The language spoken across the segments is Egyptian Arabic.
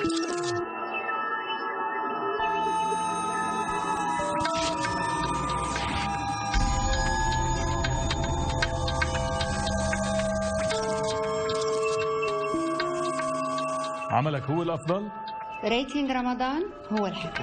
عملك هو الافضل ريتنج رمضان هو الحكم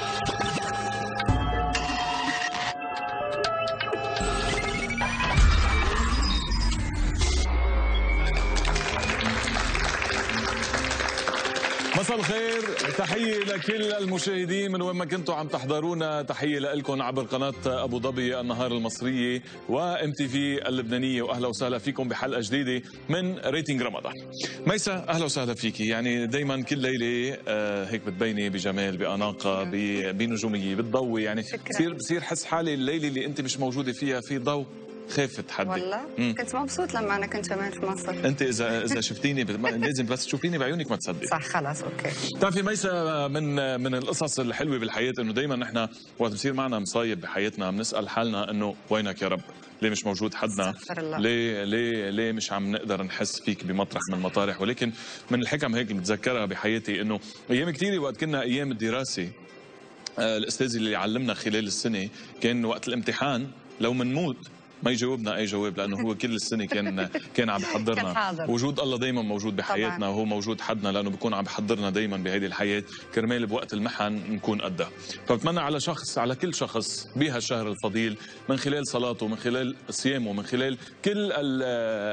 مساء الخير تحية لكل المشاهدين من وين ما كنتوا عم تحضرونا تحية لكم عبر قناة أبو ظبي النهار المصرية وام تي في اللبنانية وأهلا وسهلا فيكم بحلقة جديدة من ريتنج رمضان ميسا أهلا وسهلا فيكي يعني دايما كل ليلة آه، هيك بتبيني بجمال بأناقة ب- بنجومية بتضوي يعني بصير بصير حس حالي الليلة اللي أنت مش موجودة فيها في ضوء خافت حدي والله مم. كنت مبسوط لما انا كنت كمان في مصر انت اذا اذا شفتيني بت- ما- لازم بس تشوفيني بعيونك ما تصدقي صح خلاص اوكي بتعرفي ميسا من من القصص الحلوه بالحياه انه دائما نحن وقت بصير معنا مصايب بحياتنا بنسال حالنا انه وينك يا رب؟ ليه مش موجود حدنا؟ استغفر الله. ليه ليه ليه مش عم نقدر نحس فيك بمطرح من المطارح ولكن من الحكم هيك اللي بتذكرها بحياتي انه ايام كثيره وقت كنا ايام الدراسه آه، الاستاذ اللي علمنا خلال السنه كان وقت الامتحان لو منموت ما يجاوبنا اي جواب لانه هو كل السنه كان كان عم كان بحضرنا حاضر. وجود الله دائما موجود بحياتنا طبعاً. وهو موجود حدنا لانه بيكون عم بحضرنا دائما بهيدي الحياه كرمال بوقت المحن نكون قدها فبتمنى على شخص على كل شخص بهالشهر الفضيل من خلال صلاته من خلال صيامه من خلال كل ال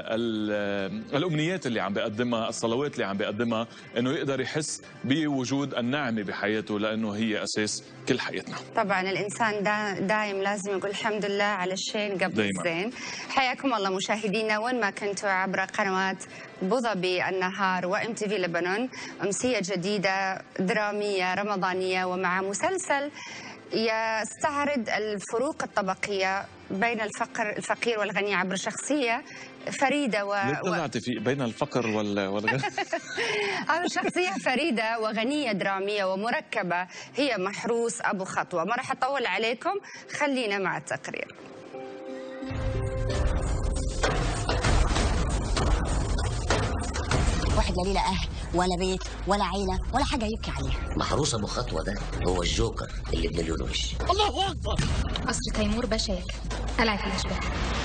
ال الامنيات اللي عم بيقدمها الصلوات اللي عم بيقدمها انه يقدر يحس بوجود النعمه بحياته لانه هي اساس كل حياتنا طبعا الانسان دا دايم لازم يقول الحمد لله على الشين قبل دايماً. الزين حياكم الله مشاهدينا وين ما كنتوا عبر قنوات بوظبي النهار وام تي في لبنان امسيه جديده دراميه رمضانيه ومع مسلسل يستعرض الفروق الطبقيه بين الفقر الفقير والغني عبر شخصيه فريده و... ليه و... طلعتي في بين الفقر وال والغنى هذا شخصية فريدة وغنية درامية ومركبة هي محروس أبو خطوة ما راح أطول عليكم خلينا مع التقرير واحد لا ليه لا اهل ولا بيت ولا عيله ولا حاجه يبكي عليها محروس ابو خطوه ده هو الجوكر اللي بمليون وش قصر تيمور باشا ياكل قلعة الأشباح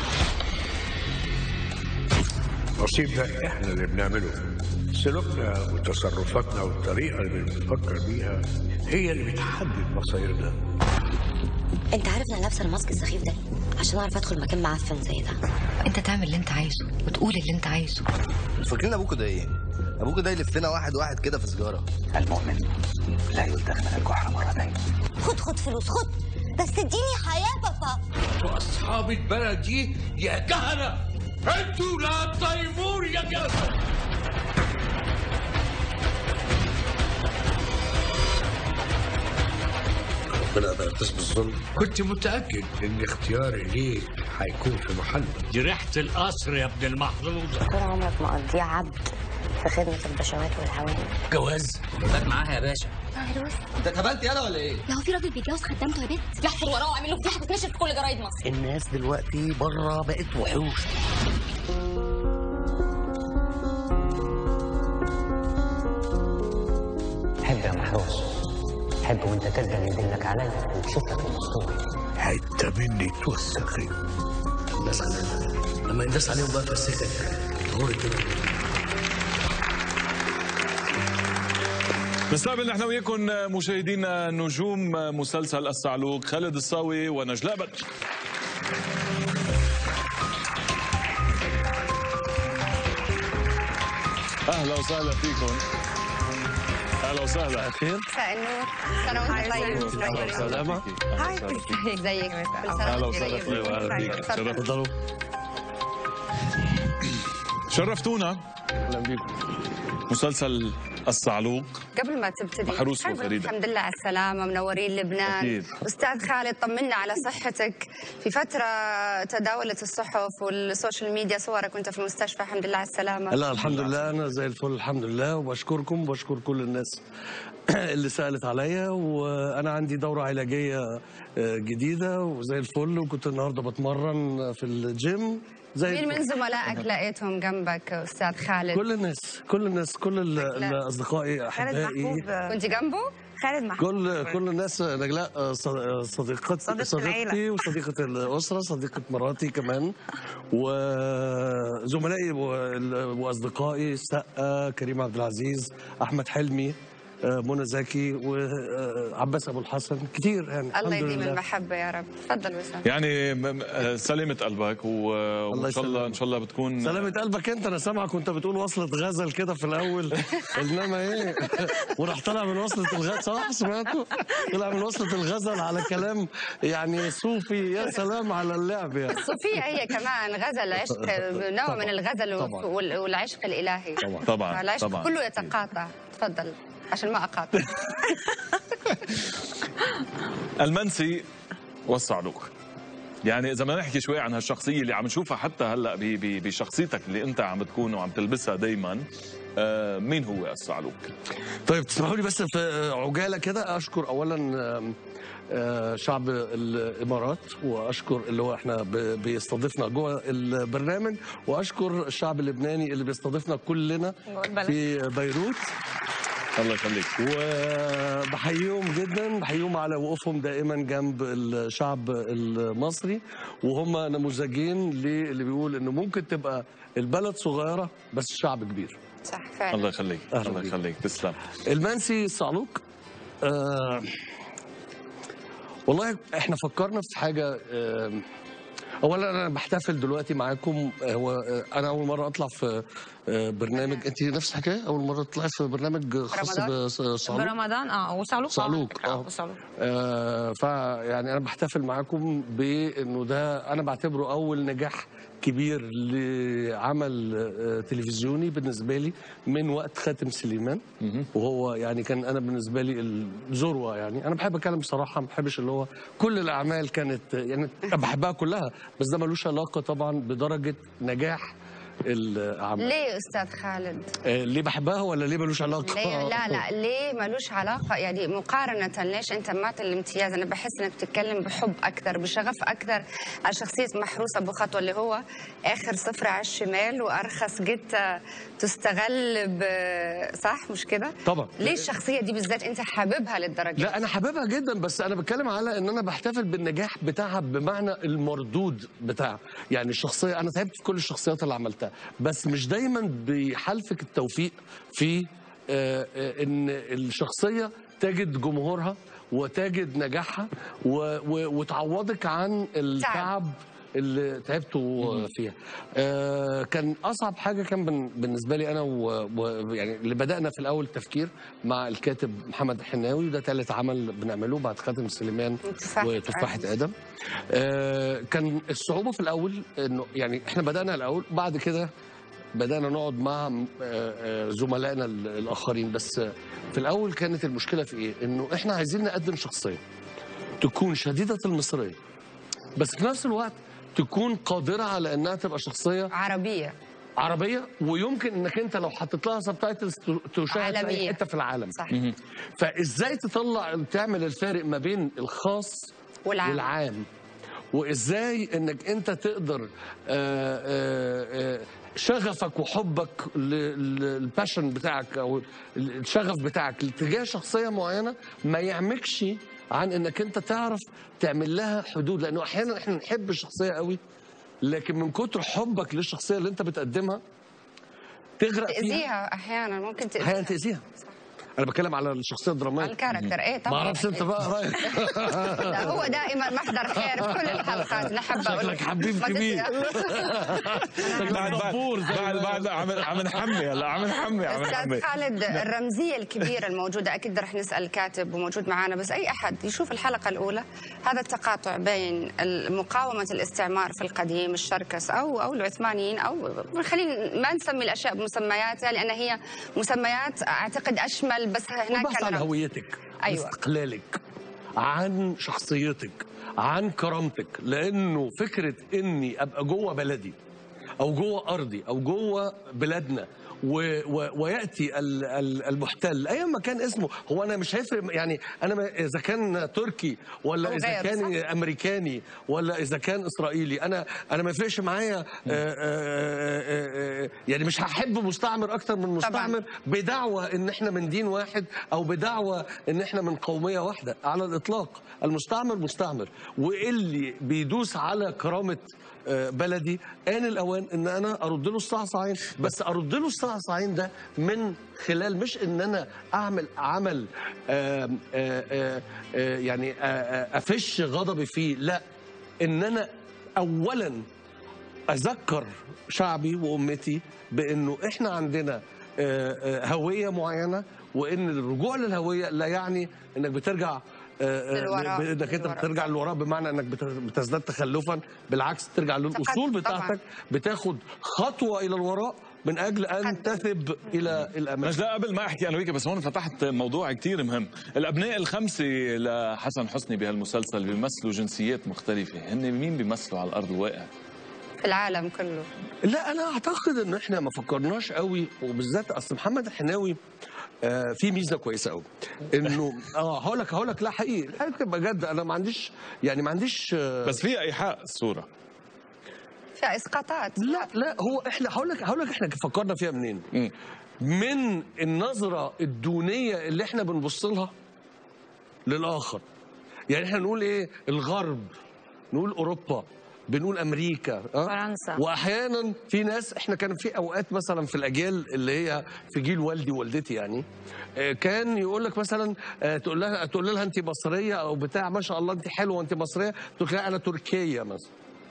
نصيب ده احنا اللي بنعمله سلوكنا وتصرفاتنا والطريقه اللي بنفكر بيها هي اللي بتحدد مصيرنا انت عارف انا لابسه الماسك السخيف ده عشان اعرف ادخل مكان معفن زي ده انت تعمل اللي انت عايزه وتقول اللي انت عايزه فاكرين ابوكوا ده ايه؟ ابوكوا ده يلف لنا واحد واحد كده في سيجاره المؤمن لا يلدغ من الجحر مرتين خد خد فلوس خد بس اديني حياه بابا اصحاب البلد دي يا كهنه انتوا لا تيمور يا كهنه ربنا ما يرضاش بالظلم كنت متاكد ان اختياري ليك هيكون في محله دي ريحة القصر يا ابن المحظوظ طول عمرك مقضيه عبد في خدمه البشوات والعوام جواز خد معاها يا باشا عروس انت اتهبلت يالا ولا ايه؟ لو في راجل بيتجوز خدامته يا بنت يحفر وراه واعمل له فضيحه تتنشر في كل جرايد مصر الناس دلوقتي بره بقت وحوش حب يا محروس حب وانت تقدر يدلك عليا وتشوف لك المستوى حته مني توسخي الناس علينا لما يندس عليهم بقى في السكك غوري كده نستقبل نحن وياكم مشاهدينا نجوم مسلسل الصعلوك خالد الصاوي ونجلاء بدر اهلا وسهلا فيكم اهلا وسهلا خير مساء النور سنة وأنت طيب اهلا وسهلا فيكي أهلا هاي وسهلا فيكي. ازيك زيك كل سنة اهلا وأنت وسهلا طيب. فيك واهلا فيك تفضل. شرفتوا شرفتونا اهلا بيكم مسلسل الصعلوك قبل ما تبتدي محروس حابة وفريدة. الحمد لله على السلامة منورين لبنان أكيد. أستاذ خالد طمنا على صحتك في فترة تداولت الصحف والسوشيال ميديا صورك وأنت في المستشفى الحمد لله على السلامة لا الحمد لله انا زي الفل الحمد لله وبشكركم وبشكر كل الناس اللي سالت عليا وانا عندي دوره علاجيه آه، جديده وزي الفل وكنت النهارده بتمرن في الجيم زي مين من الفل. زملائك لقيتهم جنبك استاذ خالد؟ كل الناس كل الناس كل ال- ال- اصدقائي احبائي كنت جنبه؟ خالد محبوب كل كل الناس نجلاء آه، ص- آه، صديقتي صديقة صديقتي العيلة. وصديقة الأسرة صديقة مراتي كمان وزملائي و- وأصدقائي السقا كريم عبد العزيز أحمد حلمي آه، منى زكي وعباس أبو الحسن كتير يعني الله الحمد يديم لله. المحبه يا رب تفضل وسام يعني م- م- آه، سلامة قلبك و- وان شاء الله ان شاء الله بتكون سلامة قلبك انت انا سامعك وانت بتقول وصلة غزل كده في الاول انما ايه وراح طلع من وصلة الغزل صح سمعته طلع من وصلة الغزل على كلام يعني صوفي يا سلام على اللعب يعني الصوفية هي كمان غزل عشق نوع من الغزل طبعاً. وال- والعشق الإلهي طبعاً. العشق طبعاً. كله يتقاطع تفضل عشان ما أقاطع المنسي والصعلوك يعني اذا بدنا نحكي شوي عن هالشخصيه اللي عم نشوفها حتى هلا ب- ب- بشخصيتك اللي انت عم بتكون وعم تلبسها دائما مين هو الصعلوك؟ طيب تسمحوا لي بس في عجاله كده اشكر اولا آم، آه، شعب الامارات واشكر اللي هو احنا ب- بيستضيفنا جوه البرنامج واشكر الشعب اللبناني اللي بيستضيفنا كلنا جوه البلد. في بيروت الله يخليك وبحييهم جدا بحييهم على وقوفهم دائما جنب الشعب المصري وهم نموذجين للي بيقول انه ممكن تبقى البلد صغيره بس الشعب كبير صح فعلا الله يخليك أهلا الله بيك. يخليك تسلم المنسي الصعلوك آه والله احنا فكرنا في حاجه آه اولا انا بحتفل دلوقتي معاكم آه، هو آه، انا اول مره اطلع في آه، برنامج انت نفس الحكايه اول مره تطلعي في برنامج خاص رمضان؟ بصعلوك برمضان اه وصعلوك صعلوك، آه. وصعلوك آه فيعني انا بحتفل معاكم بانه ده انا بعتبره اول نجاح كبير لعمل آه تلفزيوني بالنسبه لي من وقت خاتم سليمان وهو يعني كان انا بالنسبه لي الذروه يعني انا بحب اتكلم بصراحه ما بحبش اللي هو كل الاعمال كانت يعني بحبها كلها بس ده ملوش علاقه طبعا بدرجه نجاح الاعمال ليه أستاذ خالد؟ آه ليه بحبها ولا ليه ملوش علاقه ليه لا لا ليه ملوش علاقة يعني مقارنة ليش أنت مات الامتياز أنا بحس إنك بتتكلم بحب أكثر بشغف أكثر على شخصية محروس أبو خطوة اللي هو آخر صفرة على الشمال وأرخص جتة تستغل ب- صح مش كده؟ طبعا ليه الشخصية دي بالذات أنت حاببها للدرجة لا انا حاببها جدا بس انا بتكلم على ان انا بحتفل بالنجاح بتاعها بمعنى المردود بتاعها يعني الشخصيه انا تعبت في كل الشخصيات اللي عملتها بس مش دايما بيحالفك التوفيق في آه، آه، ان الشخصيه تجد جمهورها وتجد نجاحها و- و- وتعوضك عن التعب اللي تعبتوا فيها آه كان اصعب حاجه كان بن- بالنسبه لي انا و- ويعني اللي بدانا في الاول تفكير مع الكاتب محمد الحناوي وده ثالث عمل بنعمله بعد خاتم سليمان وتفاحة وتفاحه آدم. ادم آه كان الصعوبه في الاول انه يعني احنا بدانا الاول بعد كده بدانا نقعد مع آه، آه، زملائنا ال- الاخرين بس آه، في الاول كانت المشكله في ايه انه احنا عايزين نقدم شخصيه تكون شديده المصريه بس في نفس الوقت تكون قادره على انها تبقى شخصيه عربية عربيه ويمكن انك انت لو حطيت لها سبتايتلز تشاهد في اي عالمية. حته في العالم صح فازاي تطلع تعمل الفارق ما بين الخاص والعام. والعام وازاي انك انت تقدر آه، آه، آه، شغفك وحبك للباشن بتاعك او الشغف بتاعك تجاه شخصيه معينه ما يعمكش عن انك انت تعرف تعمل لها حدود لانه احيانا احنا نحب الشخصيه قوي لكن من كتر حبك للشخصيه اللي انت بتقدمها تغرق فيها تأذيها أحيانا ممكن تأذيها احيانا تاذيها انا بتكلم على الشخصيه الدراميه على الكاركتر ايه ما طبعا اعرفش انت بقى رايك لا هو دائما محضر خير في كل الحلقات نحب أقول شكلك حبيب ما كبير. تسأل. بعد بعد بعد بعد عم عم نحمي هلا عم نحمي عم نحمي استاذ خالد الرمزيه الكبيره الموجوده اكيد رح نسال الكاتب وموجود معنا بس اي احد يشوف الحلقه الاولى هذا التقاطع بين مقاومه الاستعمار في القديم الشركس او او العثمانيين او خلينا ما نسمي الاشياء بمسمياتها لان هي مسميات اعتقد اشمل بس هناك والبحث عن كان هويتك أيوة. عن استقلالك عن شخصيتك عن كرامتك لانه فكره اني ابقى جوه بلدي او جوه ارضي او جوه بلادنا و و وياتي ال- ال- المحتل ايا ما كان اسمه هو انا مش هيفرق يعني انا ما- اذا كان تركي ولا أو اذا غير، كان صح؟ امريكاني ولا اذا كان اسرائيلي انا انا ما يفرقش معايا آه، آه، آه، آه، يعني مش هحب مستعمر اكتر من مستعمر بدعوى ان احنا من دين واحد او بدعوى ان احنا من قوميه واحده على الاطلاق المستعمر مستعمر واللي بيدوس على كرامه آه، بلدي آن الأوان إن أنا أرد له الصعصعين بس أرد له الصعصعين ده من خلال مش إن أنا أعمل عمل آم، آه، آه، آه، يعني آه، آه، أفش غضبي فيه لا إن أنا أولا أذكر شعبي وأمتي بأنه إحنا عندنا آه، آه، هوية معينة وإن الرجوع للهوية لا يعني إنك بترجع آه، آه، للوراء. ب- انك انت للوراء. بترجع للوراء بمعنى انك بت- بتزداد تخلفا بالعكس ترجع للاصول طبعاً. بتاعتك بتاخد خطوه الى الوراء من اجل ان تثب الى الامام نجلاء قبل ما احكي انا وياك بس هون فتحت موضوع كتير مهم الابناء الخمسه لحسن حسني بهالمسلسل بيمثلوا جنسيات مختلفه هن مين بيمثلوا على الارض الواقع في العالم كله لا انا اعتقد ان احنا ما فكرناش قوي وبالذات اصل محمد الحناوي آه في ميزه كويسه قوي انه اه هقول لك هقول لك لا حقيقي حقيقي بجد انا ما عنديش يعني ما عنديش آه بس فيها ايحاء الصوره فيها اسقاطات لا لا هو احنا هقول لك هقول لك احنا فكرنا فيها منين؟ مم. من النظره الدونيه اللي احنا بنبص لها للاخر. يعني احنا نقول ايه؟ الغرب نقول اوروبا بنقول امريكا أه؟ فرنسا. واحيانا في ناس احنا كان في اوقات مثلا في الاجيال اللي هي في جيل والدي ووالدتي يعني آه، كان يقول لك مثلا آه، تقول لها تقول لها انت مصريه او بتاع ما شاء الله انت حلوه وانت مصريه تقول لها انا تركيه مثلا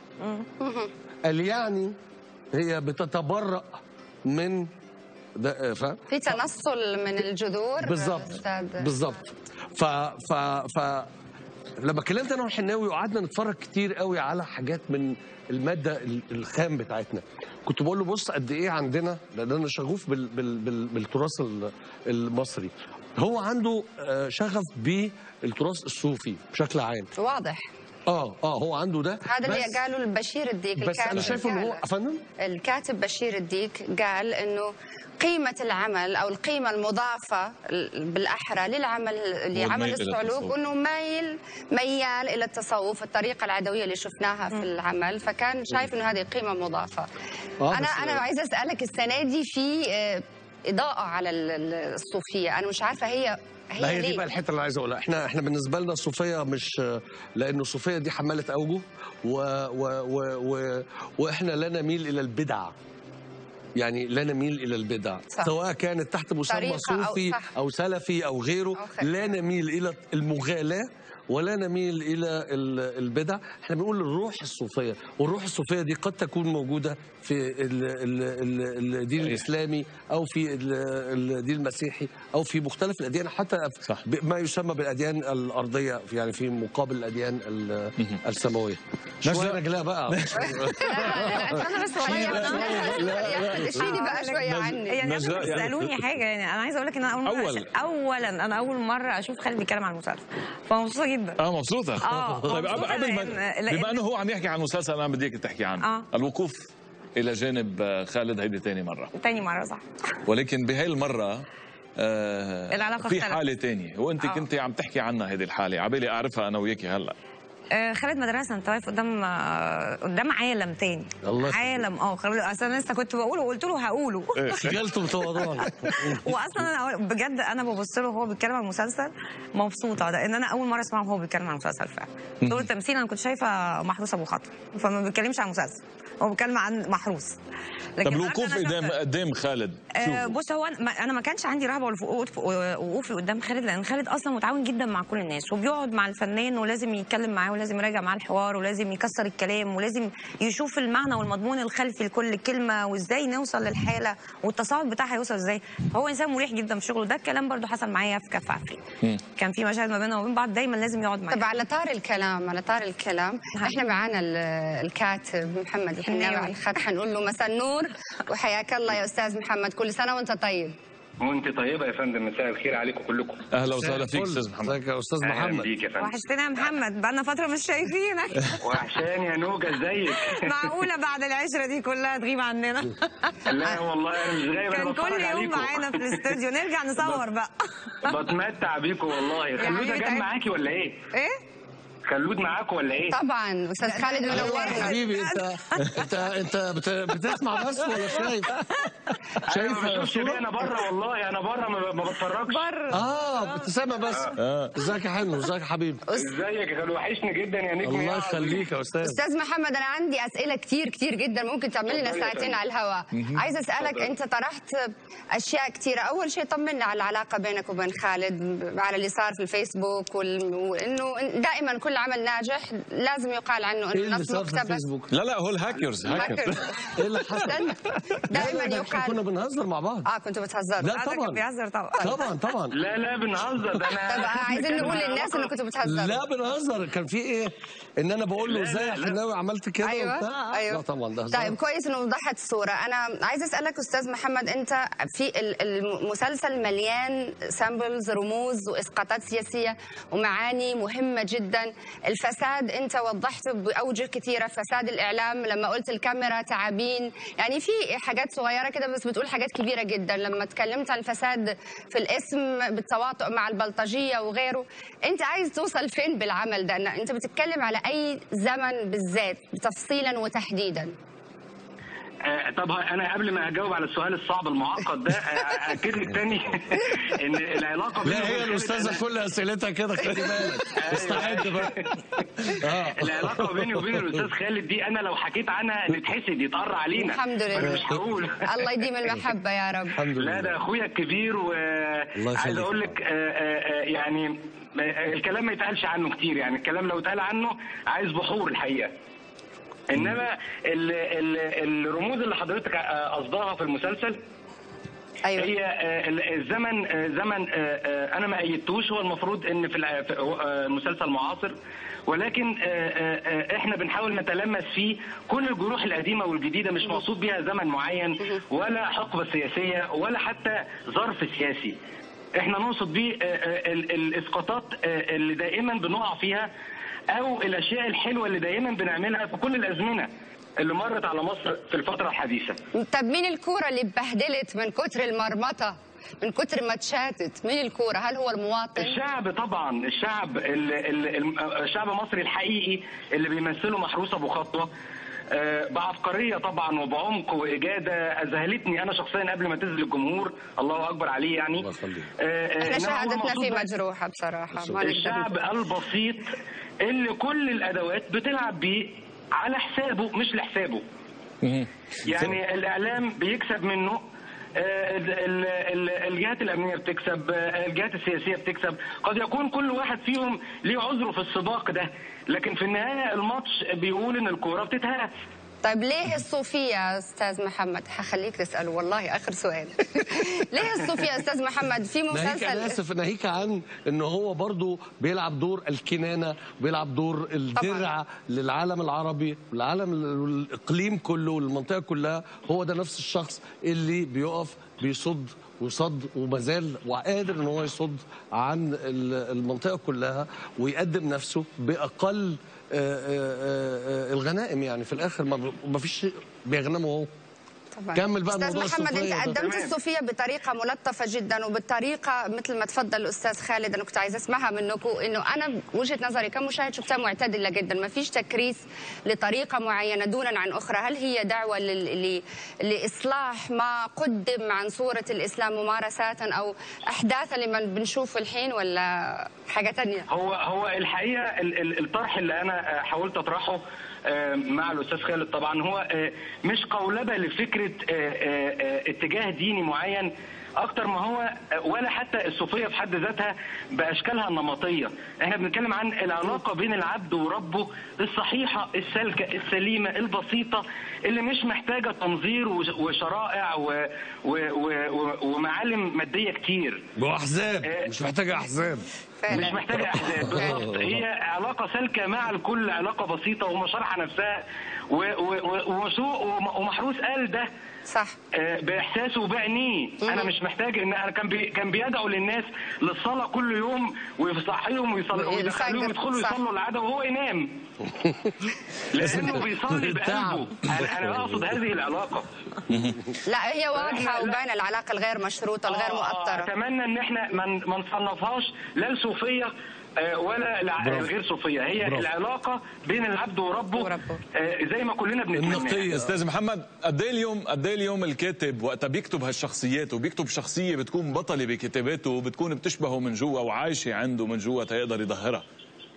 قال يعني هي بتتبرأ من ده فاهم في تنصل من الجذور بالظبط أستاذ. بالظبط ف ف ف لما كلمت انا والحناوي وقعدنا نتفرج كتير قوي على حاجات من الماده ال- الخام بتاعتنا كنت بقول له بص قد ايه عندنا لان انا شغوف بال بال بال بالتراث ال- المصري هو عنده آه، شغف بالتراث الصوفي بشكل عام واضح اه اه هو عنده ده هذا اللي بس- قاله البشير الديك بس انا الكاتب شايفه ان هو قال. افندم الكاتب بشير الديك قال انه قيمة العمل أو القيمة المضافة ال- بالأحرى للعمل اللي هو عمل الميل إلى الصعلوك التصوف. أنه مايل ميال إلى التصوف الطريقة العدوية اللي شفناها في العمل فكان شايف أنه هذه قيمة مضافة آه، أنا بس- أنا عايزة أسألك السنة دي في آه، إضاءة على ال- ال- الصوفية أنا مش عارفة هي لا هي هي دي ليه بقى الحته اللي عايز اقولها احنا احنا بالنسبه لنا الصوفيه مش لانه الصوفيه دي حماله اوجه و و و و واحنا لا نميل الى البدع يعني لا نميل الى البدع صح. سواء كانت تحت مسمى طريقة أو- صوفي صح. او سلفي او غيره أو خير. لا نميل الى المغالاه ولا نميل الى ال- البدع احنا بنقول الروح الصوفيه والروح الصوفيه دي قد تكون موجوده في ال- ال- ال- الدين صحيح. الاسلامي او في ال- الدين المسيحي او في مختلف الاديان حتى صح. ما يسمى بالاديان الارضيه يعني في مقابل الاديان ال- مهم. السماويه نجلاء- شويه رجلاء بقى انا بس والله اشيلي بقى شوية عني يعني نجلاء قبل ما يعني- تسالوني حاجه يعني انا عايزه اقول لك ان انا اول مره أول. أش- اولا انا اول مره اشوف خالد بيتكلم عن المسلسل فمبسوطه جدا اه مبسوطة آه، طيب قبل مبسوطة قبل ما لأن- لأن- بما انه هو عم يحكي عن المسلسل انا بدي اياك تحكي عنه آه. الوقوف الى جانب آه، خالد هيدي ثاني مرة تاني مره صح ولكن بهاي المرة آه العلاقة في اختلفت. حالة تانية وانت آه. كنت عم تحكي عنها هذه الحالة عبالي اعرفها انا وياكي هلا آه، خالد مدرسه انت واقف قدام آه، قدام عالم تاني الله يخليك. عالم اه خالد اصل انا لسه كنت بقوله وقلت له هقوله خجلت تواضعا واصلا انا بجد انا ببص له وهو بيتكلم عن المسلسل مبسوطه لان انا اول مره اسمعه وهو بيتكلم عن المسلسل فعلا دور التمثيل انا كنت شايفه محروس ابو خطر فما بيتكلمش عن مسلسل هو بيتكلم عن محروس طب بعد الوقوف أنا قدام شايفة- قدام خالد آه شو بص هو أنا- ما- انا ما كانش عندي رهبه والوقوف وقوفي قدام خالد لان خالد اصلا متعاون جدا مع كل الناس وبيقعد مع الفنان ولازم يتكلم معاه ولازم يراجع معاه الحوار ولازم يكسر الكلام ولازم يشوف المعنى والمضمون الخلفي لكل كلمه وازاي نوصل للحاله والتصاعد بتاعها يوصل ازاي هو انسان مريح جدا في شغله ده الكلام برضو حصل معايا في كف عفريت مم. كان في مشاهد ما بيننا وبين بعض دايما لازم يقعد معايا طب على طار الكلام على طار الكلام احنا معانا ال- الكاتب محمد الحناوي على الخط حنقول له مساء النور وحياك الله يا استاذ محمد كل سنه وانت طيب وانت طيبه يا فندم مساء الخير عليكم كلكم اهلا وسهلا فيك استاذ محمد ازيك يا استاذ اهلا محمد بيك يا فندم وحشتنا يا محمد بقالنا فتره مش شايفينك وحشاني يا نوجه ازيك معقوله بعد العشره دي كلها تغيب عننا لا والله انا مش غايب انا كان بتفرج كل يوم عليكم. معانا في الاستوديو نرجع نصور بقى بتمتع بيكم والله خلود حبيبي جاب تعب. معاكي ولا ايه ايه خلود معاكم ولا ايه طبعا استاذ خالد منورنا حبيبي انت انت انت بت- بتسمع بس ولا شايف؟ شايف شايف ما بشوفش صورة؟ ليه انا بره والله انا بره ما ما بتفرجش اه ابتسامه بس ازيك يا حلو ازيك يا حبيبي ازيك يا خلود وحشني جدا يا نجم الله يا يخليك يا استاذ استاذ محمد انا عندي اسئله كتير كتير جدا ممكن تعمل لنا اتفضل يا ساعتين فندم. على الهواء مهم. عايزه اسالك اتفضل. انت طرحت اشياء كتيره اول شيء طمنا على العلاقه بينك وبين خالد على اللي صار في الفيسبوك وال- وانه دائما كل عمل ناجح لازم يقال عنه ايه انه اللي نص صار في مقتبس الفيسبوك؟ لا لا هو الهاكرز هاكرز ايه اللي حصل؟ استنى. دائما لا، لا، ده احنا كنا يقال بنهزر مع بعض اه كنتوا بتهزروا لا هذا طبعا كان بيهزر طبعا طبعا طبعا لا لا بنهزر ده انا طب عايزين نقول للناس انه كنتوا بتهزروا لا بنهزر كان في ايه؟ ان انا بقول له لا، ازاي يا لا، لا. حناوي عملت كده ايوه وبتاع ايوه لا طبعا ده هزار. طيب كويس انه وضحت الصوره انا عايزه اسالك استاذ محمد انت في ال- المسلسل مليان سامبلز رموز واسقاطات سياسيه ومعاني مهمه جدا الفساد انت وضحته باوجه كثيره فساد الاعلام لما قلت الكاميرا تعابين يعني في حاجات صغيره كده بس بتقول حاجات كبيره جدا لما تكلمت عن الفساد في الاسم بالتواطؤ مع البلطجيه وغيره انت عايز توصل فين بالعمل ده انت بتتكلم على اي زمن بالذات تفصيلا وتحديدا آه، طب انا قبل ما اجاوب على السؤال الصعب المعقد ده آه، اكد لك تاني ان العلاقه بيني لا هي وبين الاستاذه خالد كل اسئلتها كده خلي بالك استعد بقى اه العلاقه بيني وبين الاستاذ خالد دي انا لو حكيت عنها نتحسد يتقر علينا الحمد لله. فأنا مش هقول الله يديم المحبه يا رب الحمد لا ده اخويا الكبير يخليك. وعايز اقول لك آه، آه، آه، يعني آه، الكلام ما يتقالش عنه كتير يعني الكلام لو اتقال عنه عايز بحور الحقيقه انما ال ال الرموز اللي حضرتك آه، قصدها في المسلسل ايوه هي آه، ال- الزمن آه، زمن آه، آه، انا ما ايدتوش هو المفروض ان في الع- في- هو، آه، مسلسل معاصر ولكن آه، آه، آه، احنا بنحاول نتلمس فيه كل الجروح القديمه والجديده مش مقصود بيها زمن معين ولا حقبه سياسيه ولا حتى ظرف سياسي احنا نقصد بيه آه، آه، ال- الاسقاطات آه، اللي دائما بنقع فيها او الاشياء الحلوه اللي دائما بنعملها في كل الازمنه اللي مرت على مصر في الفتره الحديثه طب مين الكوره اللي اتبهدلت من كتر المرمطه من كتر ما اتشاتت مين الكوره هل هو المواطن الشعب طبعا الشعب ال- ال- الم- الشعب المصري الحقيقي اللي بيمثله محروس ابو خطوه آه، بعبقريه طبعا وبعمق واجاده اذهلتني انا شخصيا قبل ما تنزل الجمهور الله اكبر عليه يعني الله يخليك. آه، آه، احنا إنما هو شهادتنا المقصود فيه بس مجروحه بصراحه ما نقدر الشعب البسيط اللي كل الادوات بتلعب بيه على حسابه مش لحسابه يعني الاعلام بيكسب منه آه، ال- ال- ال- الجهات الامنيه بتكسب آه، الجهات السياسيه بتكسب قد يكون كل واحد فيهم ليه عذره في السباق ده لكن في النهايه الماتش بيقول ان الكوره بتتهرس طيب ليه الصوفيه يا استاذ محمد هخليك تساله والله اخر سؤال ليه الصوفيه يا استاذ محمد في ناهيك انا مسلسل اسف ناهيك عن ان هو برضو بيلعب دور الكنانه بيلعب دور الدرع للعالم العربي والعالم الاقليم كله والمنطقه كلها هو ده نفس الشخص اللي بيقف بيصد وصد وما زال وقادر ان هو يصد عن ال- المنطقه كلها ويقدم نفسه باقل آه، آه، آه، الغنائم يعني في الاخر ما ما فيش شيء بيغنمه هو طبعا. كمل بقى استاذ الموضوع محمد الصوفية انت ده. قدمت تمام. الصوفيه بطريقه ملطفه جدا وبالطريقه مثل ما تفضل الاستاذ خالد انا كنت عايزه اسمعها منكم انه انا وجهه نظري كمشاهد شفتها معتدله جدا ما فيش تكريس لطريقه معينه دونا عن اخرى هل هي دعوه لل... ل... لاصلاح ما قدم عن صوره الاسلام ممارسات او احداثا لمن بنشوفه الحين ولا حاجه ثانيه هو هو الحقيقه ال- ال- الطرح اللي انا آه، حاولت اطرحه آه، مع الاستاذ خالد طبعا هو آه، مش قولبه لفكره آه، آه، آه، اتجاه ديني معين اكتر ما هو آه، ولا حتى الصوفيه في حد ذاتها باشكالها النمطيه احنا بنتكلم عن العلاقه بين العبد وربه الصحيحه السالكه السليمه البسيطه اللي مش محتاجه تنظير وش- وشرائع و- و- و- و- ومعالم ماديه كتير واحزاب مش محتاجه احزاب فعلا. مش محتاجه احداث بالظبط هي علاقه سالكه مع الكل علاقه بسيطه ومشارحه نفسها و- و- و- ومسوق وم- ومحروس قال ده صح باحساسه وبعينيه انا مش محتاج ان انا كان بي كان بيدعو للناس للصلاه كل يوم ويصحيهم ويصلوا ويدخلوهم يدخلوا يصلوا العاده وهو ينام لانه بيصلي بقلبه انا انا اقصد هذه العلاقه لا هي واضحه وباينه العلاقه الغير مشروطه الغير آه، آه، مؤطره اتمنى ان احنا ما ن- ما نصنفهاش لا الصوفيه آه، ولا الع- برافو. الغير صوفيه هي برافو. العلاقه بين العبد وربه آه، زي ما كلنا بنتمنى استاذ محمد قد ايه اليوم قد ايه اليوم الكاتب وقتها بيكتب هالشخصيات وبيكتب شخصيه بتكون بطله بكتاباته وبتكون بتشبهه من جوا وعايشه عنده من جوا تيقدر يظهرها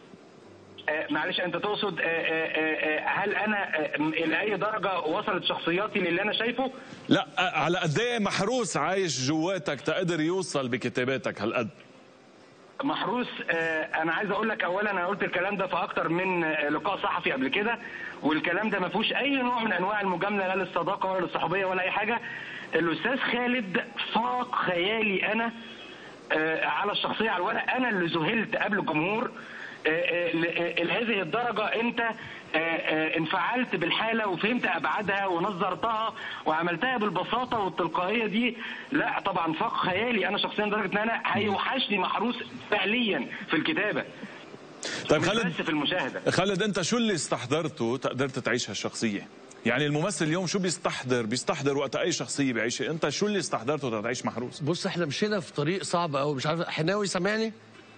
آه، معلش انت تقصد آه، آه، آه، هل انا آه، لاي درجه وصلت شخصياتي للي انا شايفه؟ لا على قد ايه محروس عايش جواتك تقدر يوصل بكتاباتك هالقد محروس آه، انا عايز اقول لك اولا انا قلت الكلام ده في اكتر من آه، لقاء صحفي قبل كده والكلام ده ما فيهوش اي نوع من انواع المجامله لا للصداقه ولا للصحوبيه ولا اي حاجه الاستاذ خالد فاق خيالي انا آه، على الشخصيه على الورق انا اللي ذهلت قبل الجمهور آه، آه، ل- آه، لهذه الدرجه انت آه، آه، انفعلت بالحاله وفهمت ابعادها ونظرتها وعملتها بالبساطه والتلقائيه دي لا طبعا فاق خيالي انا شخصيا لدرجه ان انا هيوحشني محروس فعليا في الكتابه طيب مش خالد بس في المشاهده خالد انت شو اللي استحضرته تقدرت تعيش هالشخصيه يعني الممثل اليوم شو بيستحضر بيستحضر وقت اي شخصيه بيعيشها انت شو اللي استحضرته تعيش محروس بص احنا مشينا في طريق صعب قوي مش عارف حناوي سامعني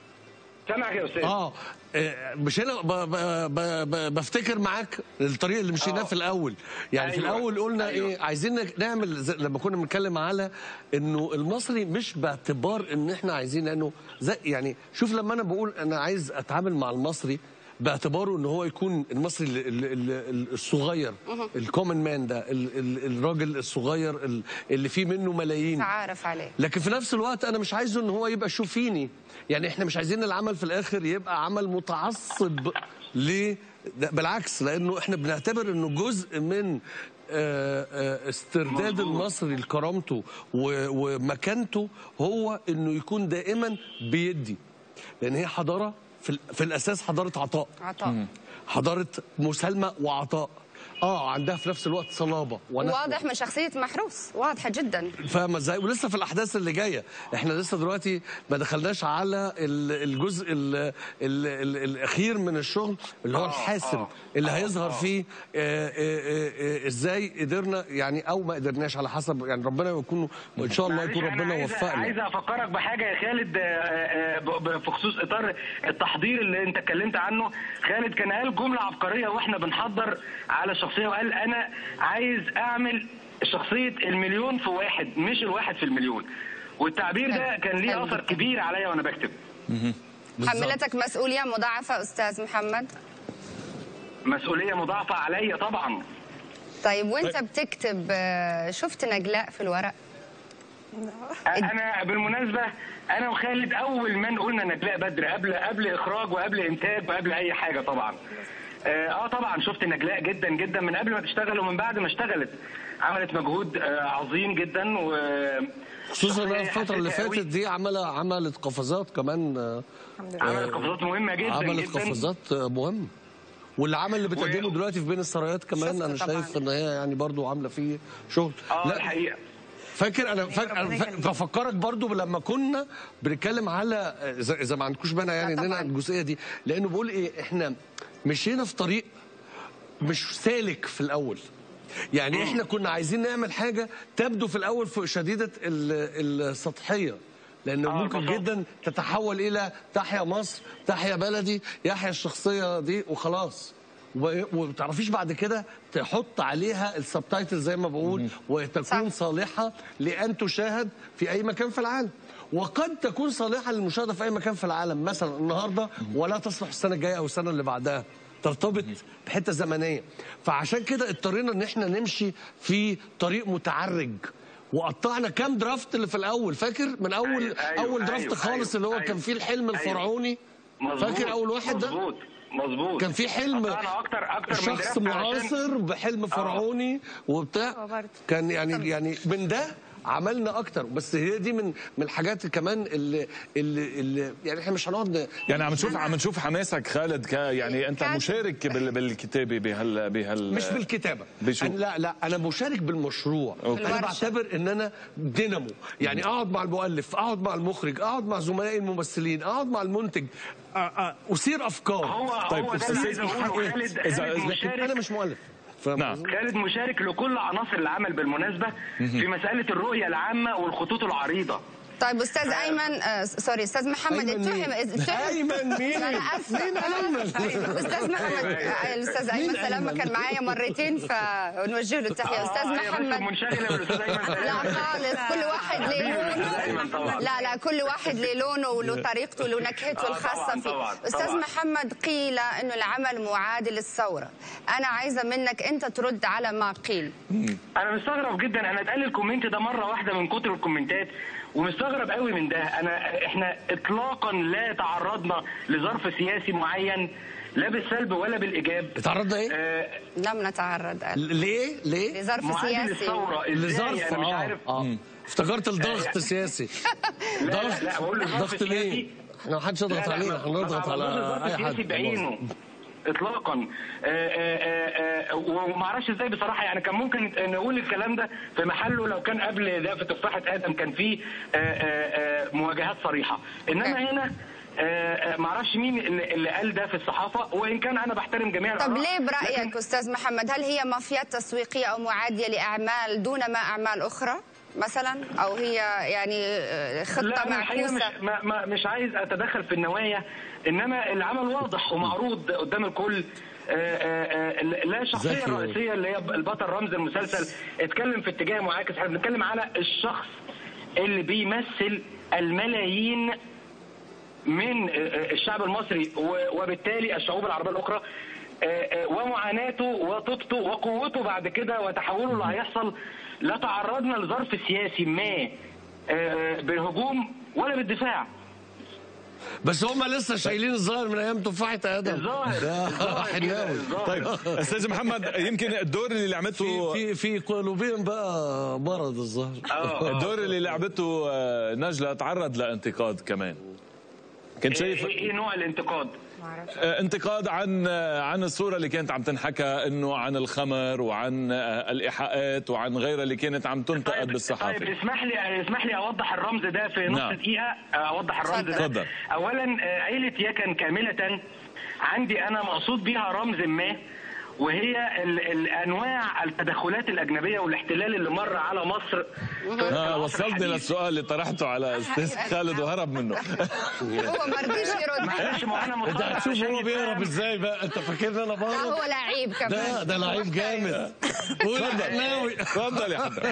سامعك يا استاذ اه آه، مشينا ب... ب... ب... ب... بفتكر معاك الطريق اللي مشيناه في الاول يعني في أيوة. الاول قلنا أيوة. ايه عايزين نعمل زي لما كنا بنتكلم على انه المصري مش باعتبار ان احنا عايزين لانه زي يعني شوف لما انا بقول انا عايز اتعامل مع المصري باعتباره ان هو يكون المصري ال- ال- ال- الصغير الكومن مان ده ال- ال- الراجل الصغير ال- اللي فيه منه ملايين تعارف عليه لكن في نفس الوقت انا مش عايزه ان هو يبقى شوفيني يعني احنا مش عايزين العمل في الاخر يبقى عمل متعصب ليه ده بالعكس لانه احنا بنعتبر انه جزء من آه، آه، استرداد المصري لكرامته و- ومكانته هو انه يكون دائما بيدي لان هي حضاره في, ال- في الاساس حضاره عطاء عطاء حضاره مسالمه وعطاء اه عندها في نفس الوقت صلابه ونخوة. واضح من شخصيه محروس واضحه جدا فاهمه ازاي ولسه في الاحداث اللي جايه احنا لسه دلوقتي ما دخلناش على ال- الجزء ال ال ال الاخير من الشغل اللي هو الحاسم اللي هيظهر فيه آه، آه، آه، آه، ازاي قدرنا يعني او ما قدرناش على حسب يعني ربنا يكون وان شاء الله معلش يكون أنا ربنا عايز- وفقنا عايز افكرك بحاجه يا خالد آه، آه، ب- ب- في خصوص اطار التحضير اللي انت اتكلمت عنه خالد كان قال جمله عبقريه واحنا بنحضر على الشخصيه وقال انا عايز اعمل شخصيه المليون في واحد مش الواحد في المليون والتعبير ده كان ليه اثر كبير عليا وانا بكتب حملتك مسؤوليه مضاعفه استاذ محمد مسؤوليه مضاعفه عليا طبعا طيب وانت بتكتب آه، شفت نجلاء في الورق انا بالمناسبه انا وخالد اول من قلنا نجلاء بدر قبل قبل اخراج وقبل انتاج وقبل اي حاجه طبعا اه آه طبعا شفت نجلاء جدا جدا من قبل ما تشتغل ومن بعد ما اشتغلت عملت مجهود آه عظيم جدا و خصوصا إنها شخصية الفتره اللي حسيتها فاتت قوي. دي عمل عملت قفزات كمان آه، عملت قفزات مهمه جدا عملت جدا قفزات آه، مهمه والعمل اللي بتقدمه دلوقتي في بين السرايات كمان انا شايف ان هي يعني برضو عامله فيه شغل اه الحقيقه فاكر انا فاكر أنا فا- بفكرك برضو لما كنا بنتكلم على اذا إذا ما عندكوش مانع يعني اننا الجزئيه دي لانه بقول ايه احنا مشينا في طريق مش سالك في الاول يعني احنا كنا عايزين نعمل حاجه تبدو في الاول في شديده ال- السطحيه لانه ممكن جدا تتحول الى تحيا مصر تحيا بلدي يحيا الشخصيه دي وخلاص و- وما تعرفيش بعد كده تحط عليها السبتايتل زي ما بقول وتكون صالحه لان تشاهد في اي مكان في العالم وقد تكون صالحه للمشاهده في اي مكان في العالم مثلا النهارده ولا تصلح السنه الجايه او السنه اللي بعدها ترتبط بحته زمنيه فعشان كده اضطرينا ان احنا نمشي في طريق متعرج وقطعنا كام درافت اللي في الاول فاكر من اول أيوة، أيوة، اول درافت أيوة، خالص اللي هو أيوة، كان فيه الحلم أيوة. الفرعوني مظبوط، فاكر اول واحد ده مظبوط مظبوط كان في حلم قطعنا اكتر اكتر من شخص درافت علشان- معاصر بحلم فرعوني وبتاع كان يعني يعني من ده عملنا اكتر بس هي دي من من الحاجات كمان اللي اللي, اللي يعني احنا مش هنقعد يعني عم نشوف عم نشوف حماسك خالد ك يعني انت كاتب. مشارك بال- بالكتابه بهال بهال مش بالكتابه بشو؟ أنا لا لا انا مشارك بالمشروع أوكي. انا بعتبر ان انا دينامو يعني اقعد مع المؤلف اقعد مع المخرج اقعد مع زملائي الممثلين اقعد مع المنتج أ- أ- اثير افكار هو طيب، هو ده اللي عايز اقوله خالد إذا- خالد إذا- مشارك انا مش مؤلف فاهم نعم. قصدي؟ خالد مشارك لكل عناصر العمل بالمناسبه في مساله الرؤيه العامه والخطوط العريضه طيب استاذ ايمن آه سوري استاذ محمد أيمن مين؟ اتهم اتهم- أيمن مين؟ انا اسفه مين أيمن؟ استاذ محمد آه، الاستاذ ايمن مين سلامه أيمن؟ كان معايا مرتين فنوجه له التحيه استاذ آه، يا باشا محمد منشغله بالاستاذ ايمن لا خالص كل واحد له أيمن لونه طبعا. لا لا كل واحد له لونه وله طريقته وله نكهته آه، الخاصه طبعاً، فيه طبعاً، استاذ طبعاً. محمد قيل انه العمل معادل للثوره انا عايزه منك انت ترد على ما قيل انا مستغرب جدا انا اتقال الكومنت ده مره واحده من كتر الكومنتات ومستغرب قوي من ده انا احنا اطلاقا لا تعرضنا لظرف سياسي معين لا بالسلب ولا بالايجاب اتعرضنا ايه؟ آه لم نتعرض ليه؟ ليه؟ لظرف معادل سياسي الثوره ازاي لظرف انا مش اه عارف اه افتكرت الضغط سياسي لا لا, ضغط لا بقول لك ظرف ضغط ليه؟ سياسي احنا ما حدش يضغط لا، لا، علينا ما- هنضغط ما على تعرضناش اي لظرف حد سياسي بعينه اطلاقا آه، آه، آه، وما اعرفش ازاي بصراحه يعني كان ممكن نقول الكلام ده في محله لو كان قبل ده في تفاحه ادم كان فيه آه، آه، آه، مواجهات صريحه انما هنا ما اعرفش مين اللي اللي قال ده في الصحافه وان كان انا بحترم جميع طب الآراء، ليه لكن- برأيك أستاذ محمد هل هي مافيات تسويقية أو معادية لأعمال دون ما أعمال أخرى مثلا أو هي يعني آه، لا خطة أنا الحقيقة مش معكوسة ما ما مش عايز اتدخل في النوايا انما العمل واضح ومعروض قدام الكل آه، آه، آه، لا الشخصيه ذكي. الرئيسيه اللي هي البطل رمز المسلسل اتكلم في اتجاه معاكس احنا بنتكلم على الشخص اللي بيمثل الملايين من آه، آه، الشعب المصري و- وبالتالي الشعوب العربيه الاخرى آه، آه، ومعاناته وطبطه وقوته بعد كده وتحوله اللي هيحصل لا تعرضنا لظرف سياسي ما آه، بالهجوم ولا بالدفاع بس هم لسه شايلين الظاهر من ايام تفاحه ادم الظاهر ده الظاهر كده، حناوي الظاهر. طيب استاذ محمد يمكن الدور اللي عملته في في قلوبهم بقى مرض الظهر آه. الدور اللي لعبته آه، نجلة تعرض لانتقاد كمان كنت شايف ايه إيه نوع الانتقاد؟ آه، انتقاد عن آه، عن الصوره اللي كانت عم تنحكى انه عن الخمر وعن آه، الايحاءات وعن غيرها اللي كانت عم تنتقد طيب بالصحافه اسمح لي اسمح لي اوضح الرمز ده في نص نعم. دقيقه اوضح الرمز ده اتفضل. اولا آه، عيله يكن كامله عندي انا مقصود بيها رمز ما وهي ال- الانواع التدخلات الاجنبيه والاحتلال اللي مر على مصر في آه العصر وصلني الحديث. للسؤال اللي طرحته على استاذ خالد وهرب منه هو ما رضيش يرد معلش ما انا انت مصر هتشوف عشان هو بيهرب يتفهم. ازاي بقى انت فاكرني انا لا بهرب هو لعيب ده كمان ده لعيب جامد قول يا حناوي تفضل يا حضرتك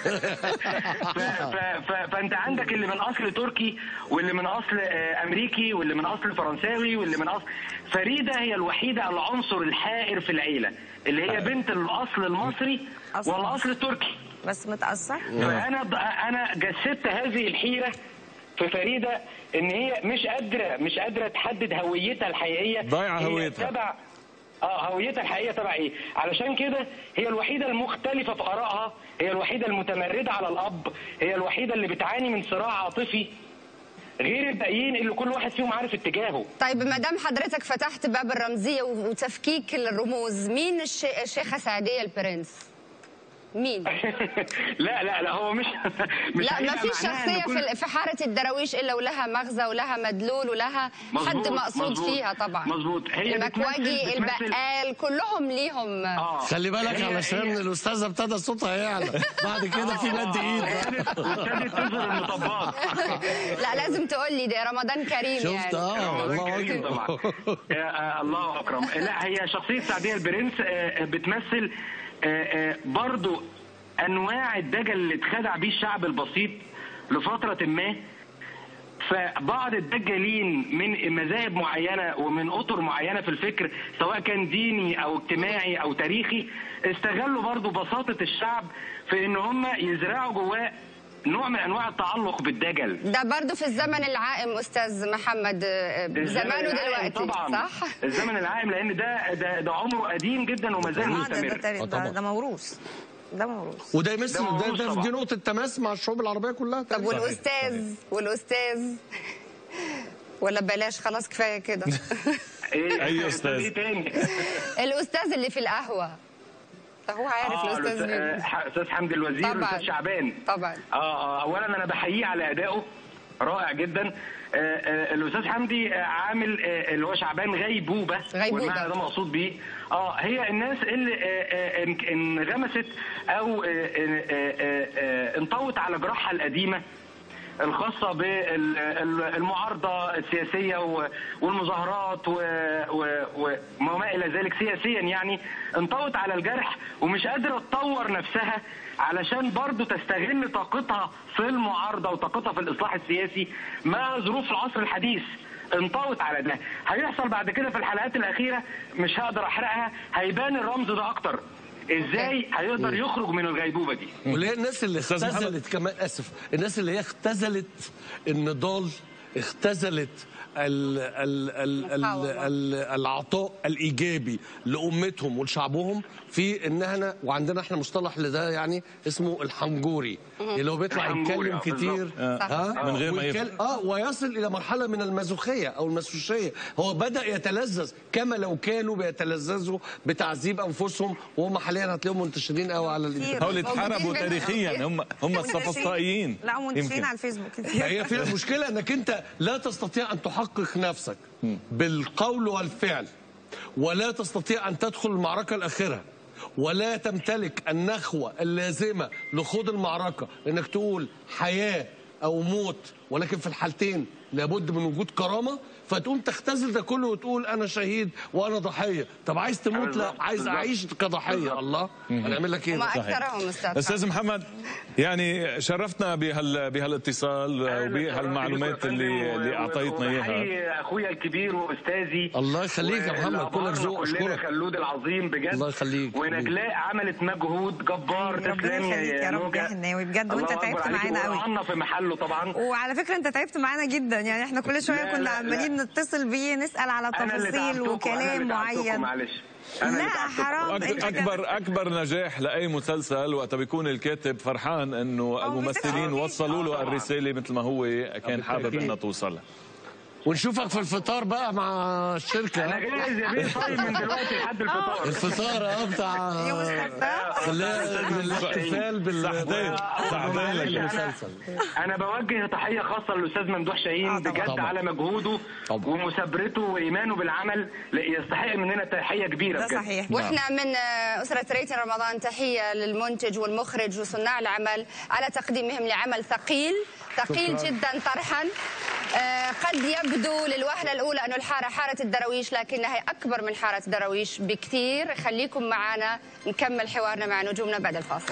ف- ف- ف- فانت عندك اللي من اصل تركي واللي من اصل آه، امريكي واللي من اصل فرنساوي واللي من اصل فريده هي الوحيده العنصر الحائر في العيله اللي هي بنت الاصل المصري أصل والاصل التركي بس متأثر فانا انا جسدت هذه الحيره في فريده ان هي مش قادره مش قادره تحدد هويتها الحقيقيه ضايعة هي هويتها. تبع اه هويتها الحقيقيه تبع ايه؟ علشان كده هي الوحيده المختلفه في ارائها، هي الوحيده المتمرده على الاب، هي الوحيده اللي بتعاني من صراع عاطفي غير الباقيين اللي كل واحد فيهم عارف اتجاهه. طيب ما دام حضرتك فتحت باب الرمزية وتفكيك الرموز مين الش- الشيخة سعدية البرنس مين لا لا لا هو مش مش لا ما هيبقى في معناها إن شخصية كل- في في حارة الدراويش إلا ولها مغزى ولها مدلول ولها حد مظبوط، مقصود مظبوط، فيها طبعا مظبوط. هي المكواجي بتمثل- بتمثل- البقال كلهم ليهم آه. خلي بالك هي- علشان هي- الاستاذه ابتدى صوتها يعلى بعد كده في مد ايد ابتدت ابتدت تظهر المطبات لا لازم تقول لي ده رمضان كريم شفت يعني اه رمضان الله كريم اكبر طبعا آه، آه، الله اكرم لا هي شخصيه سعديه البرنس آه، آه، بتمثل آه، آه، برضو انواع الدجل اللي اتخدع بيه الشعب البسيط لفتره ما فبعض الدجالين من مذاهب معينه ومن اطر معينه في الفكر سواء كان ديني او اجتماعي او تاريخي استغلوا برضو بساطه الشعب في ان هم يزرعوا جواه نوع من انواع التعلق بالدجل ده برضو في الزمن العائم أستاذ محمد آه، الزمن زمانه العائم دلوقتي طبعا صح؟ الزمن العائم لان ده ده, ده عمره قديم جدا وما زال آه، ده, مستمر ده, ده, ده, ده موروث ده موروث وده يمثل ده ده, موروث ده طبعا. دي نقطه تماس مع الشعوب العربيه كلها طب والاستاذ والاستاذ ولا بلاش خلاص كفايه كده ايه أي أستاذ؟ ايه تاني الاستاذ اللي في القهوه فهو عارف اه الاستاذ الأستاذ- مين آه، ح- استاذ حمدي الوزير طبعاً. والاستاذ شعبان طبعا اه اه اولا انا بحييه على ادائه رائع جدا آه، آه، الاستاذ حمدي آه، عامل آه، اللي هو شعبان غيبوبه غيبوبة. والمعنى ده مقصود بيه اه هي الناس اللي آه، آه، ان- انغمست او آه، آه، آه، آه، انطوت على جراحها القديمه الخاصة بالمعارضة السياسية و- والمظاهرات و- و- وما إلى ذلك سياسيا يعني انطوت على الجرح ومش قادرة تطور نفسها علشان برضو تستغل طاقتها في المعارضة وطاقتها في الإصلاح السياسي مع ظروف العصر الحديث انطوت على ده هيحصل بعد كده في الحلقات الأخيرة مش هقدر أحرقها هيبان الرمز ده أكتر ازاي هيقدر يخرج من الغيبوبه دي واللي هي الناس اللي أستاذ محمد. اختزلت كمان اسف الناس اللي هي اختزلت النضال اختزلت ال ال ال ال ال العطاء الايجابي لامتهم ولشعبهم في ان احنا وعندنا احنا مصطلح لده يعني اسمه الحنجوري اللي هو بيطلع الحنجوري، يتكلم آه، كتير بالظبط. ها من غير ما ويتكلم- يفهم. اه ويصل الى مرحله من المازوخيه او المسوشيه هو بدا يتلذذ كما لو كانوا بيتلذذوا بتعذيب انفسهم وهم حاليا هتلاقيهم منتشرين قوي على الانترنت هول اتحاربوا موجودين تاريخيا هم هم الصفصطائيين لا منتشرين يمكن. على الفيسبوك كتير هي في المشكلة انك انت لا تستطيع ان تحقق نفسك بالقول والفعل ولا تستطيع ان تدخل المعركة الاخرة ولا تمتلك النخوة اللازمة لخوض المعركة انك تقول حياة او موت ولكن في الحالتين لابد من وجود كرامة فتقوم تختزل ده كله وتقول انا شهيد وانا ضحية طب عايز تموت لا بالظبط، عايز بالظبط. اعيش كضحية الله هنعمل لك ايه وما ده؟ اكثرهم استاذ استاذ محمد يعني شرفتنا بهال بهالاتصال وبهالمعلومات اللي اللي اعطيتنا اياها وبحيي اخويا الكبير واستاذي الله يخليك يا محمد، كلك ذوق، كلنا أشكرك. خلود العظيم بجد الله يخليك. ونجلاء عملت مجهود جبار ربنا تسلم يخليك يا رب نوجة. يا حناوي بجد وانت الله أكبر تعبت عليك، معانا قوي وطعنا في محله طبعا وعلى فكره انت تعبت معانا جدا يعني احنا كل شويه لا، كنا لا، عمالين لا. نتصل بيه نسال على أنا اللي تفاصيل تعبتكم، أنا وكلام اللي تعبتكم، معين معلش أنا اللي لا تعبتكم. حرام انت وأك- اكبر اكبر نجاح لاي مسلسل وقت بيكون الكاتب فرحان انه الممثلين بيصير وصلوا له الرساله مثل ما هو كان حابب بالتأكيد. انها توصل ونشوفك في الفطار بقى مع الشركة انا جاهز يا بيه صايم من دلوقتي لحد الفطار الفطار اه بتاع يوم السبت اللي هي الاحتفال بال سعدين سعدين لك المسلسل انا بوجه تحيه خاصه للاستاذ ممدوح شاهين آه، طبعاً. بجد طبعاً. على مجهوده طبعاً. ومثابرته وايمانه بالعمل لا، يستحق مننا تحيه كبيره ده بجد. صحيح واحنا من أسرة ريتن رمضان تحية للمنتج والمخرج وصناع العمل على تقديمهم لعمل ثقيل ثقيل شكراً. جدا طرحا آه، قد يبدو للوهلة الأولى أن الحارة حارة الدراويش لكنها هي أكبر من حارة الدراويش بكثير خليكم معنا نكمل حوارنا مع نجومنا بعد الفاصل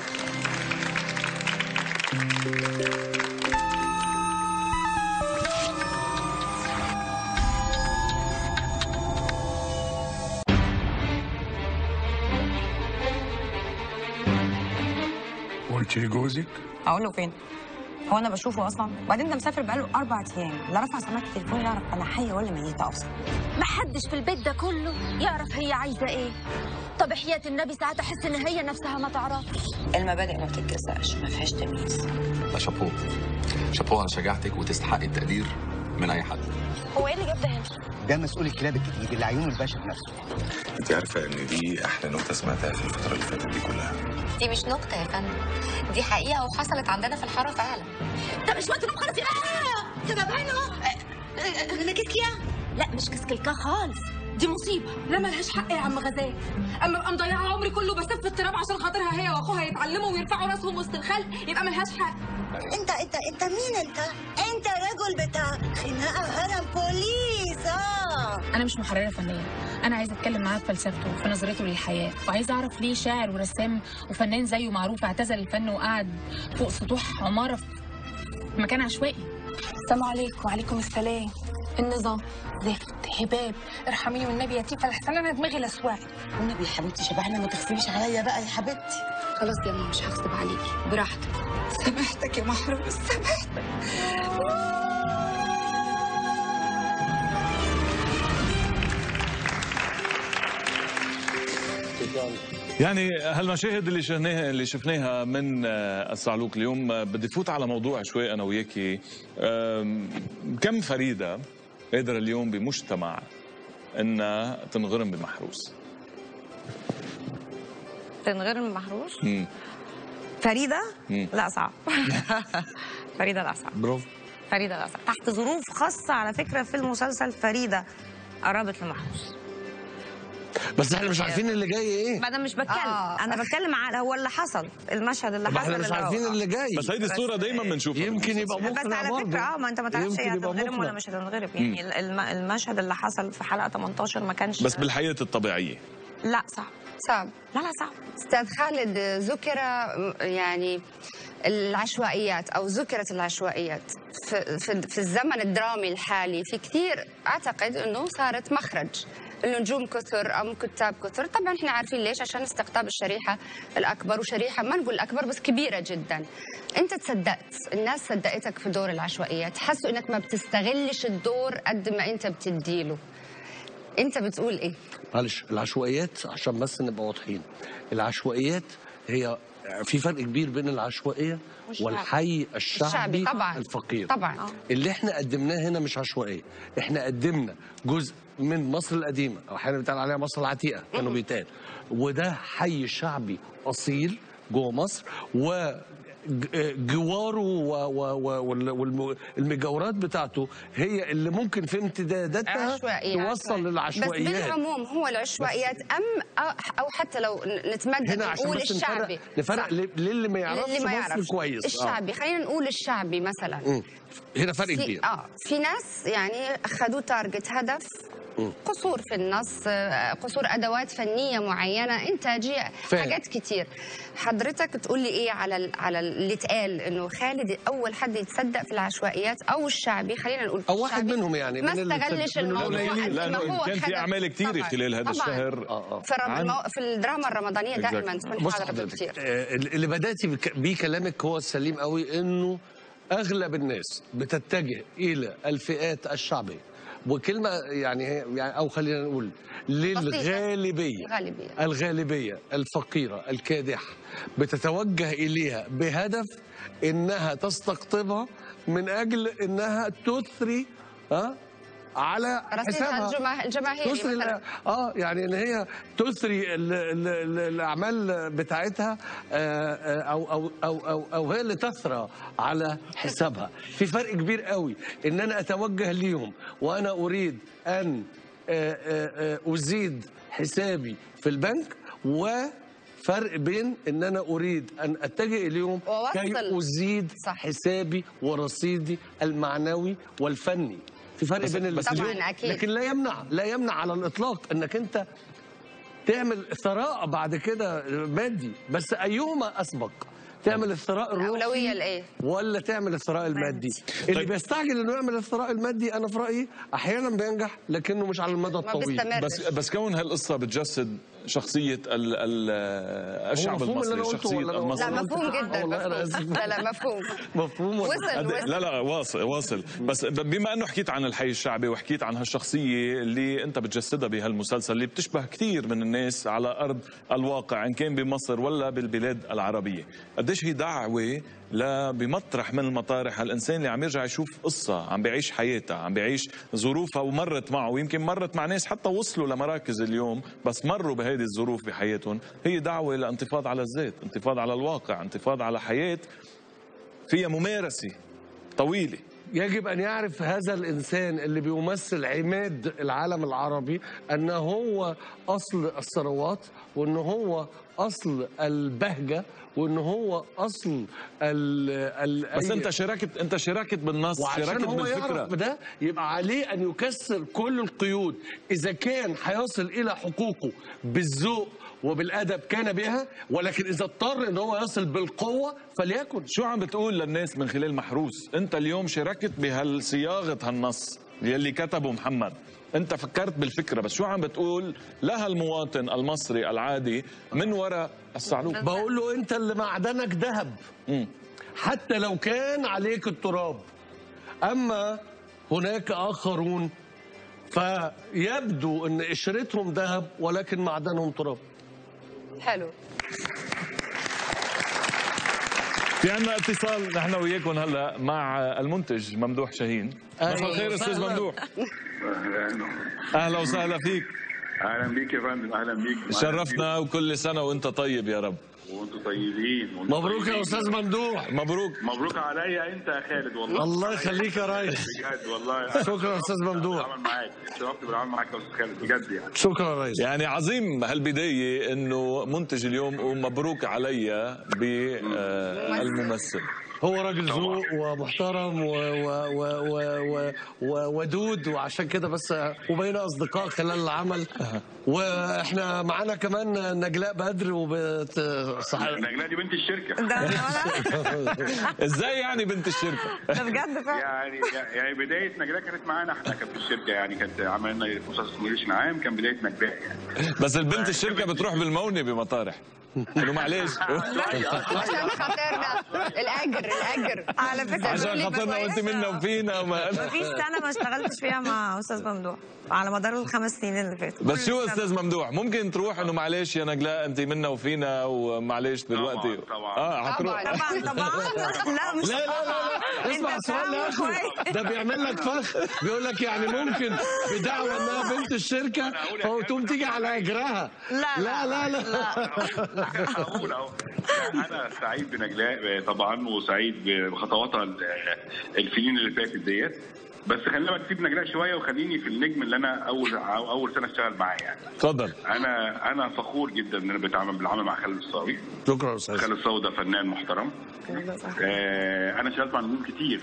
قلت لجوزك اقول له فين هو انا بشوفه اصلا وبعدين ده مسافر بقاله اربع ايام لا رفع سماعه التليفون يعرف انا حيه ولا ميته اصلا محدش في البيت ده كله يعرف هي عايزه ايه طب حياة النبي ساعات احس ان هي نفسها ما تعرفش المبادئ ما بتتجزأش ما فيهاش تمييز لا شابوه شابوه على شجاعتك وتستحقي التقدير من اي حد هو ايه اللي جاب ده هنا ده مسؤول الكلاب الجديد اللي عيون الباشا بنفسه انت عارفه ان دي احلى نكته سمعتها في الفتره اللي فاتت دي كلها دي مش نكته يا فندم دي حقيقه وحصلت عندنا في الحاره فعلا ده مش وقت خالص يا كده باينه انا كسكيا لا مش كسكلكا خالص دي مصيبة لا ملهاش حق يا عم غزال اما ابقى مضيعة عمري كله بسف في التراب عشان خاطرها هي واخوها يتعلموا ويرفعوا راسهم وسط الخلق يبقى ملهاش حق انت انت انت مين انت؟ انت رجل بتاع خناقه هرم بوليس اه انا مش محرره فنيه انا عايزه اتكلم معاه في فلسفته وفي نظرته للحياه وعايزه اعرف ليه شاعر ورسام وفنان زيه معروف اعتزل الفن وقعد فوق سطوح عماره في مكان عشوائي السلام عليكم وعليكم السلام النظام زفت هباب ارحميني والنبي يا تيفا لحسن انا دماغي لسواعي والنبي يا حبيبتي شبعنا ما تغفليش عليا بقى يا حبيبتي خلاص يا ماما مش هغصب عليكي براحتك سامحتك يا محروس سامحتك شكرا يعني هالمشاهد اللي شفناها اللي شفناها من آه، الصعلوك اليوم آه، بدي فوت على موضوع شوي انا وياكي آم، كم فريده قادره اليوم بمجتمع انها تنغرم بمحروس تنغرم محروس مم. فريده مم. لا صعب فريده لا صعب برافو فريده لا صعب تحت ظروف خاصه على فكره في المسلسل فريده قربت لمحروس بس احنا مش عارفين اللي جاي ايه ما انا مش بتكلم آه. انا بتكلم على هو اللي حصل المشهد اللي ما حصل احنا مش اللي هو- عارفين اللي جاي بس هيدي الصوره دايما بنشوفها يمكن يبقى بس مقنع على برضه فكره اه ما انت ما تعرفش هي يمكن يبقى هتنغرم ولا مقنع. مش هتنغرم يعني ال- الم- المشهد اللي حصل في حلقه 18 ما كانش بس بالحياه الطبيعيه لا صعب صعب لا لا صعب استاذ خالد ذكر يعني العشوائيات او ذكرت العشوائيات في, في, في الزمن الدرامي الحالي في كثير اعتقد انه صارت مخرج النجوم كثر او كتاب كثر طبعا احنا عارفين ليش عشان استقطاب الشريحه الاكبر وشريحه ما نقول الاكبر بس كبيره جدا انت تصدقت الناس صدقتك في دور العشوائيات حسوا انك ما بتستغلش الدور قد ما انت بتديله انت بتقول ايه معلش العشوائيات عشان بس نبقى واضحين العشوائيات هي في فرق كبير بين العشوائيه والشعب. والحي الشعبي, الشعبي طبعا. الفقير طبعا اللي احنا قدمناه هنا مش عشوائيه احنا قدمنا جزء من مصر القديمه او احيانا بيتقال عليها مصر العتيقه كانوا بيتقال وده حي شعبي اصيل جوه مصر و ج- جواره والمجاورات بتاعته هي اللي ممكن في امتداداتها عشوائية توصل عشوائية. للعشوائيات بس بالعموم هو العشوائيات ام او حتى لو نتمدد هنا عشان نقول بس الشعبي نفرق نفرق صح. ل- للي ما يعرفش للي ما مصر يعرفش. كويس الشعبي خلينا نقول الشعبي مثلا مم. هنا فرق في كبير اه في ناس يعني اخذوا تارجت هدف مم. قصور في النص آه، قصور ادوات فنيه معينه انتاجيه فاهم. حاجات كتير حضرتك تقول لي ايه على ال- على اللي اتقال انه خالد اول حد يتصدق في العشوائيات او الشعبي خلينا نقول او واحد الشعبي منهم يعني ما من اللي استغلش تصدق- من الموضوع القليلين. قد ما لانه هو كان في خدم. اعمال كثيره طبعاً. خلال هذا طبعاً. الشهر في, عن- المو... في الدراما الرمضانيه دائما Exactly. تكون بص حاضره حضرتك كثير آه، اللي بداتي بك- بيه كلامك هو السليم قوي انه اغلب الناس بتتجه الى الفئات الشعبيه وكلمه يعني هي- يعني او خلينا نقول للغالبيه غالبيه الغالبيه الفقيره الكادحه بتتوجه اليها بهدف انها تستقطبها من اجل انها تثري ها على رصيدها حسابها الجما- الجماهيري تثري مثلاً. اه يعني ان هي تثري ال ال ال الاعمال بتاعتها آه، آه، او او او او, أو هي اللي تثرى على حسابها في فرق كبير قوي ان انا اتوجه ليهم وانا اريد ان آه، آه، آه، ازيد حسابي في البنك وفرق بين ان انا اريد ان اتجه اليهم كي وأوصل. ازيد حسابي ورصيدي المعنوي والفني في فرق بس- بين بس الاثنين. طبعاً أكيد. لكن لا يمنع لا يمنع على الاطلاق انك انت تعمل ثراء بعد كده مادي بس ايهما اسبق تعمل الثراء الروحي الأولوية لإيه؟ ولا تعمل الثراء المادي اللي طيب. بيستعجل انه يعمل الثراء المادي انا في رايي احيانا بينجح لكنه مش على المدى الطويل بس بس كون هالقصه بتجسد شخصيه ال ال الشعب مفهوم اللي أنا المصري قلته شخصيه ولا أنا- المصري لا مفهوم جدا والله أنا مفهوم. آسف. لا لا مفهوم مفهوم ولا- وصل قد- وصل لا لا واصل واصل بس ب- بما انه حكيت عن الحي الشعبي وحكيت عن هالشخصيه اللي انت بتجسدها بهالمسلسل اللي بتشبه كثير من الناس على ارض الواقع ان كان بمصر ولا بالبلاد العربيه قديش هي دعوه لا بمطرح من المطارح الانسان اللي عم يرجع يشوف قصه عم بيعيش حياتها عم بيعيش ظروفها ومرت معه ويمكن مرت مع ناس حتى وصلوا لمراكز اليوم بس مروا بهذه الظروف بحياتهم هي دعوه لانتفاض على الذات انتفاض على الواقع انتفاض على حياه فيها ممارسه طويله يجب ان يعرف هذا الانسان اللي بيمثل عماد العالم العربي ان هو اصل الثروات وان هو اصل البهجه وان هو اصل ال ال بس أي- انت شاركت انت شاركت بالنص وعشان شاركت هو بالفكره يعرف ده يبقى عليه ان يكسر كل القيود اذا كان هيصل الى حقوقه بالذوق وبالادب كان بها ولكن اذا اضطر ان هو يصل بالقوه فليكن شو عم بتقول للناس من خلال محروس انت اليوم شاركت بهالصياغه هالنص يلي كتبه محمد انت فكرت بالفكره بس شو عم بتقول لهالمواطن المصري العادي من وراء الصعلوك بقول له انت اللي معدنك ذهب حتى لو كان عليك التراب اما هناك اخرون فيبدو ان قشرتهم ذهب ولكن معدنهم تراب حلو في عنا اتصال نحن وياكم هلا مع المنتج ممدوح شاهين مساء الخير استاذ ممدوح اهلا وسهلا فيك اهلا بيك يا فندم اهلا بيك شرفتنا وكل سنه وانت طيب يا رب وانتم طيبين وانتم مبروك يا طيبين. استاذ ممدوح مبروك مبروك عليا انت يا خالد والله الله يخليك يا ريس بجد والله شكرا يا استاذ ممدوح بالعمل معاك شرفت بالعمل معاك يا استاذ خالد بجد يعني شكرا يا ريس يعني عظيم هالبدايه انه منتج اليوم ومبروك علي بالممثل هو راجل ذوق ومحترم و و و و و و ودود وعشان كده بس وبقينا اصدقاء خلال العمل واحنا معانا كمان نجلاء بدر وبت صح نجلاء دي بنت الشركه ازاي يعني بنت الشركه ده بجد فعلا يعني يعني بدايه نجلاء كانت معانا احنا كانت في الشركه يعني كانت عملنا مسلسل مديرش عام كان بدايه نجلاء يعني بس البنت الشركه بتروح بالمونه بمطارح انه معلش عشان خاطرنا الاجر الاجر على فكره عشان خاطرنا وانت منا وفينا وما مفيش سنه ما اشتغلتش فيها مع استاذ ممدوح على مدار الخمس سنين اللي فاتوا بس كل شو سنة. استاذ ممدوح ممكن تروح انه معلش يا نجلاء انت منا وفينا ومعلش دلوقتي طبعا اه حتروح طبعا طبعا لا مش لا لا لا لا اسمع السؤال لاخره ده بيعمل لك فخ بيقول لك يعني ممكن بدعوى انها بنت الشركه فتقوم تيجي على اجرها لا لا لا لا, هقول اهو انا سعيد بنجلاء طبعا وسعيد بخطواتها ال- السنين اللي فاتت ديت بس خلينا بقى نسيب نجلاء شويه وخليني في النجم اللي انا اول اول سنه اشتغل معاه يعني اتفضل انا انا فخور جدا ان انا بتعامل بالعمل مع خالد الصاوي شكرا يا استاذ خالد الصاوي ده فنان محترم آه انا اشتغلت مع نجوم كتير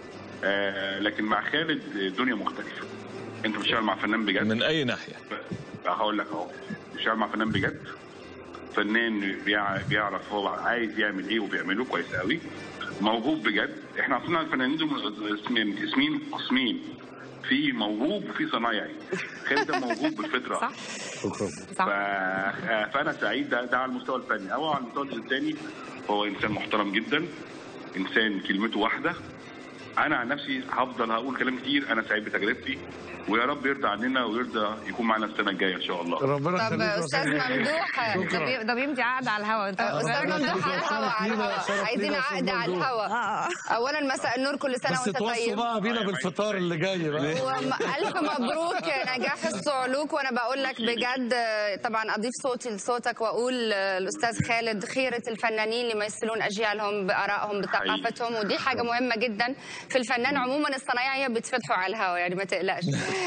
آه لكن مع خالد الدنيا مختلفه انت بتشتغل مع فنان بجد من اي ناحيه هقول لك اهو بتشتغل مع فنان بجد فنان بيع- بيعرف هو عايز يعمل ايه وبيعمله كويس قوي موهوب بجد احنا اصلا الفنانين دول اسمين اسمين قسمين في موهوب وفي صنايعي خالد ده موهوب بالفطره صح شكرا ف... فانا سعيد ده, ده على المستوى الفني او على المستوى الانساني هو انسان محترم جدا انسان كلمته واحده انا عن نفسي هفضل هقول كلام كتير انا سعيد بتجربتي ويا رب يرضى عننا ويرضى يكون معنا السنه الجايه ان شاء الله ربنا طب يخليك يا استاذ ممدوح ده بي- ده بيمضي عقد على الهوا انت استاذ ممدوح على الهوا على لينا، الهوا شرف عايزين لينا يا أستاذ عقد على ممدوح. الهوا اولا مساء النور كل سنه بس وانت توصوا طيب بقى بينا بالفطار اللي جاي بقى والف مبروك نجاح الصعلوك وانا بقول لك بجد طبعا اضيف صوتي لصوتك واقول الاستاذ خالد خيره الفنانين اللي يمثلون اجيالهم بارائهم بثقافتهم ودي حاجه مهمه جدا في الفنان عموما الصنايعيه بيتفتحوا على الهوا يعني ما تقلقش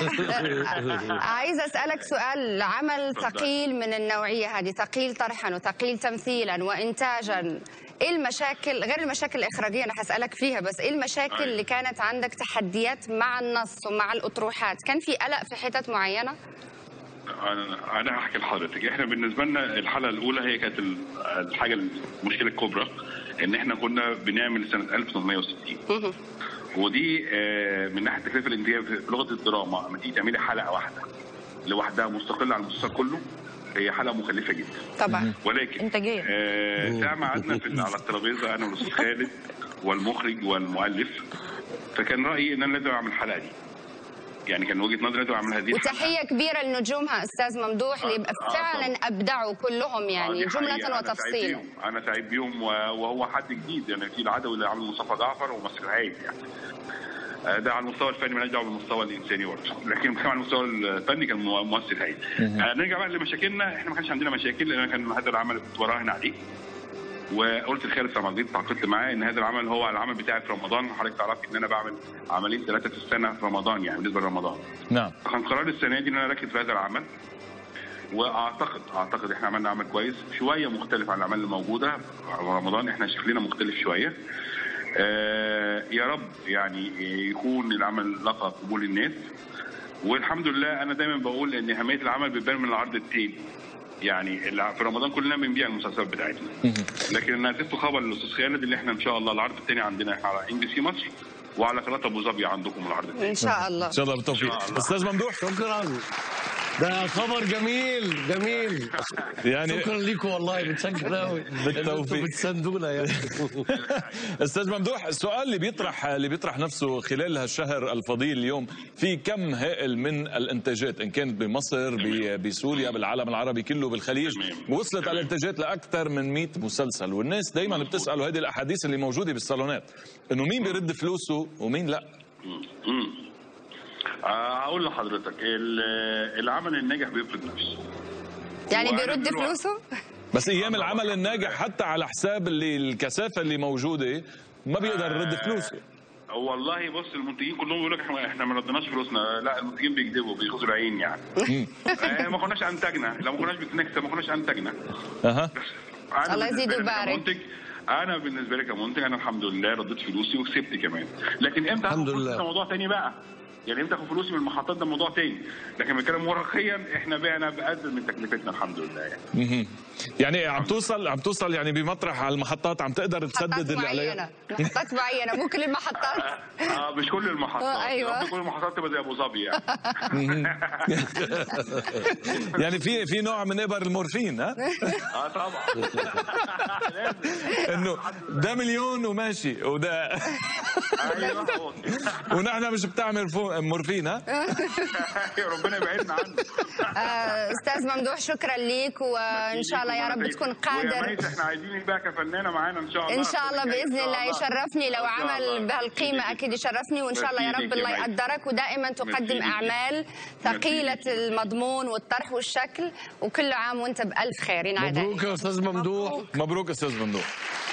عايزه اسالك سؤال عمل ثقيل من النوعيه هذه ثقيل طرحا وثقيل تمثيلا وانتاجا ايه المشاكل غير المشاكل الاخراجيه انا هسالك فيها بس ايه المشاكل اللي كانت عندك تحديات مع النص ومع الاطروحات كان في قلق في حتت معينه انا انا هحكي لحضرتك احنا بالنسبه لنا الحلقه الاولى هي كانت ال- الحاجه المشكله الكبرى ان احنا كنا بنعمل سنه 1860 ودي آه، من ناحيه التكلفه الانتاجيه في لغه الدراما لما تيجي تعملي حلقه واحده لوحدها مستقله عن المسلسل كله هي حلقه مكلفه جدا طبعا ولكن انتاجيه آه، ساعة ما قعدنا في على الترابيزه انا والاستاذ خالد والمخرج والمؤلف فكان رايي ان انا لازم اعمل الحلقه دي يعني كان وجهه نظري لازم اعمل هذه الحلقه وتحيه كبيره لنجومها استاذ ممدوح اللي آه، فعلا ابدعوا كلهم آه، يعني دي حقيقة. جمله أنا سعيد وتفصيلا بيهم. انا سعيد بيهم و- وهو حد جديد يعني في العدوي اللي عامل مصطفى جعفر ومصر هايل يعني آه، ده على المستوى الفني مالناش دعوه بالمستوى الانساني برضه لكن كمان على المستوى الفني كان مو- مؤثر هايل آه، نرجع بقى لمشاكلنا احنا ما كانش عندنا مشاكل لان كان هذا العمل كنت براهن عليه وقلت لخالد سمعدين تعاقدت معاه ان هذا العمل هو العمل بتاعي في رمضان حضرتك تعرفي ان انا بعمل عملين ثلاثه في السنه في رمضان يعني بالنسبه لرمضان نعم فكان قرار السنه دي ان انا اركز في هذا العمل واعتقد اعتقد احنا عملنا عمل كويس شويه مختلف عن الاعمال اللي موجوده في رمضان احنا شكلنا مختلف شويه آه يا رب يعني يكون العمل لقى قبول الناس والحمد لله انا دايما بقول ان اهميه العمل بتبان من العرض التاني يعني الع- في رمضان كلنا بنبيع المسلسلات بتاعتنا لكن انا اديته خبر للاستاذ خالد اللي احنا ان شاء الله العرض الثاني عندنا احنا على ام بي سي مصر وعلى قناه ابو ظبي عندكم العرض الثاني ان شاء الله ان شاء الله بالتوفيق استاذ ممدوح شكرا ده خبر جميل جميل يعني- شكرا ليكم والله متشكر قوي بالتوفيق. بتساندونا يعني استاذ ممدوح السؤال اللي بيطرح اللي بيطرح نفسه خلال هالشهر الفضيل اليوم في كم هائل من الانتاجات ان كانت بمصر ب- بسوريا بالعالم العربي كله بالخليج وصلت الانتاجات لاكثر من 100 مسلسل والناس دائما بتسالوا هذه الاحاديث اللي موجوده بالصالونات انه مين بيرد فلوسه ومين لا مم. آه، هقول لحضرتك ال- العمل الناجح بيفرض نفسه يعني وأنا بيرد دلوقتي- فلوسه بس ايام العمل الناجح حتى على حساب اللي الكثافه اللي موجوده ما بيقدر يرد فلوسه والله بص المنتجين كلهم بيقولوا لك احنا احنا ما ردناش فلوسنا لا المنتجين بيكذبوا بيغزوا العين يعني آه، ما كناش انتجنا لو ما كناش بنكسب ما كناش انتجنا اها أنا الله بالنسبة يزيد لي ويبارك. كمنتج انا بالنسبه لي كمنتج انا الحمد لله رديت فلوسي وكسبت كمان لكن امتى الحمد هاخد فلوسي لله. ده موضوع تاني بقى يعني امتى اخد فلوسي من المحطات ده موضوع تاني لكن بنتكلم ورقيا احنا بعنا باقل من تكلفتنا الحمد لله يعني مهم. يعني عم توصل عم توصل يعني بمطرح على المحطات عم تقدر تسدد محطات اللي معينة عليها محطات معينة مو كل المحطات اه مش كل المحطات آه، أيوة. يا رب كل المحطات تبقى زي ابو ظبي يعني يعني في في نوع من ابر المورفين ها اه طبعا انه ده مليون وماشي وده ايوه هو كده. ونحن مش بتعمل فو- مورفين ها ربنا يبعدنا عنه آه، استاذ ممدوح شكرا ليك وان شاء الله يا رب تكون ويا قادر ميس احنا عايزينك بقى كفنانه معانا ان شاء الله ان شاء الله باذن الله يشرفني لو إن شاء عمل الله. بهالقيمه اكيد يشرفني وان شاء الله يا ميرسي رب ليك يا الله ميس. يقدرك ودائما تقدم ليك. اعمال ثقيله المضمون والطرح والشكل وكل عام وانت بالف خير ينعاد عليك. مبروك يا استاذ ممدوح مبروك استاذ ممدوح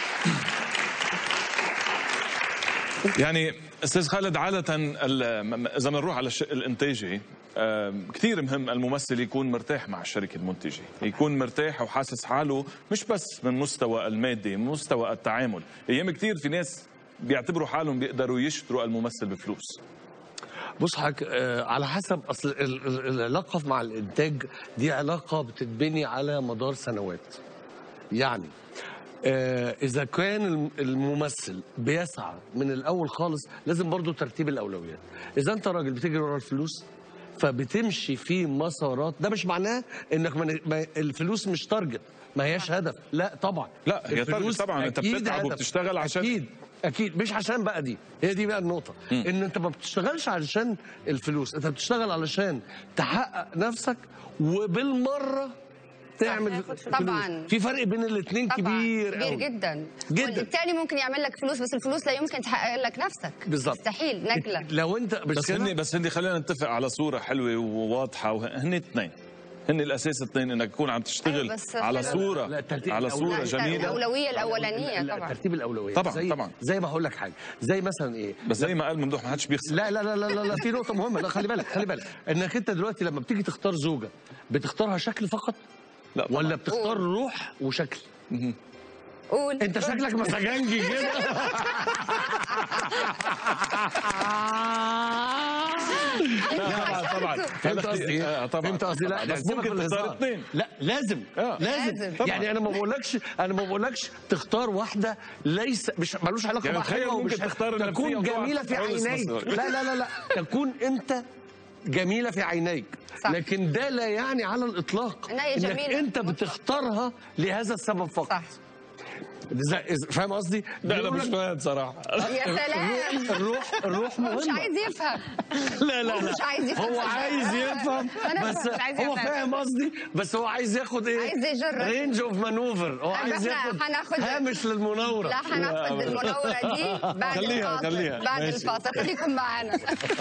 يعني استاذ خالد عاده ال- م- م- اذا بنروح على الشق الانتاجي كثير مهم الممثل يكون مرتاح مع الشركه المنتجه يكون مرتاح وحاسس حاله مش بس من مستوى المادي من مستوى التعامل ايام كثير في ناس بيعتبروا حالهم بيقدروا يشتروا الممثل بفلوس بص حضرتك آه، على حسب اصل ال- ال- العلاقه مع الانتاج دي علاقه بتتبني على مدار سنوات يعني آه، اذا كان الم- الممثل بيسعى من الاول خالص لازم برضو ترتيب الاولويات اذا انت راجل بتجري ورا الفلوس فبتمشي في مسارات ده مش معناه انك من ما الفلوس مش تارجت ما هياش هدف لا طبعا لا، هي الفلوس target طبعاً. أنت أكيد بتتعب هدف. وبتشتغل عشان- اكيد اكيد مش عشان بقى دي هي دي بقى النقطه ان انت ما بتشتغلش علشان الفلوس انت بتشتغل علشان تحقق نفسك وبالمره تعمل طبعاً. فلوس. في فرق بين الاثنين طبعا كبير كبير قوي. جدا جداً. والتاني ممكن يعمل لك فلوس بس الفلوس لا يمكن تحقق لك نفسك بالظبط. مستحيل نقله لو انت مش بس كده؟ هني بس هني خلينا نتفق على صوره حلوه وواضحه وهن اثنين هن الاساس اثنين انك تكون عم تشتغل أيوة، بس على لا- صوره لا، الترتيب على صوره الأولوية. جميله الاولويه الاولانيه لا، طبعا ترتيب الاولويات طبعاً، زي طبعاً. زي ما هقول لك حاجه زي مثلا ايه بس زي ما قال ممدوح ما حدش بيخسر لا لا لا لا لا, لا في نقطه مهمه لا خلي بالك خلي بالك انك انت دلوقتي لما بتيجي تختار زوجه بتختارها شكل فقط لا طبعاً. ولا بتختار روح وشكل قول انت شكلك مسجنجي كده لا طبعا طبعا فهمت قصدي آه، ايه؟ طبعا فهمت قصدي لا بس سيبك ممكن من تختار الهزار. اثنين لا لازم آه. لازم لازم. طبعاً. يعني انا ما بقولكش انا ما بقولكش تختار واحده ليس مش ملوش علاقه يعني بقى تخيل حلوة ممكن ومش تختار النفسية تكون وتقع جميله في تحت عروس عينيك مصر. لا لا لا لا تكون انت جميله في عينيك صح. لكن ده لا يعني على الاطلاق إنها هي انك جميلة. انت بتختارها لهذا السبب فقط صح إذا- إذا- فاهم قصدي؟ لا انا بيقول مش لك فاهم صراحه يا سلام الروح الروح مهمه مش عايز يفهم لا لا هو لا مش عايز يفهم. هو عايز يفهم أنا بس مش عايز هو يفهم. فاهم قصدي بس هو عايز ياخد ايه عايز يجرب. رينج اوف مانوفر هو طيب عايز إحنا ياخد هناخد- هامش للمناوره لا هناخد المناورة دي بعد خليها- الفاصل خليها. بعد ماشي. الفاصل خليكم معنا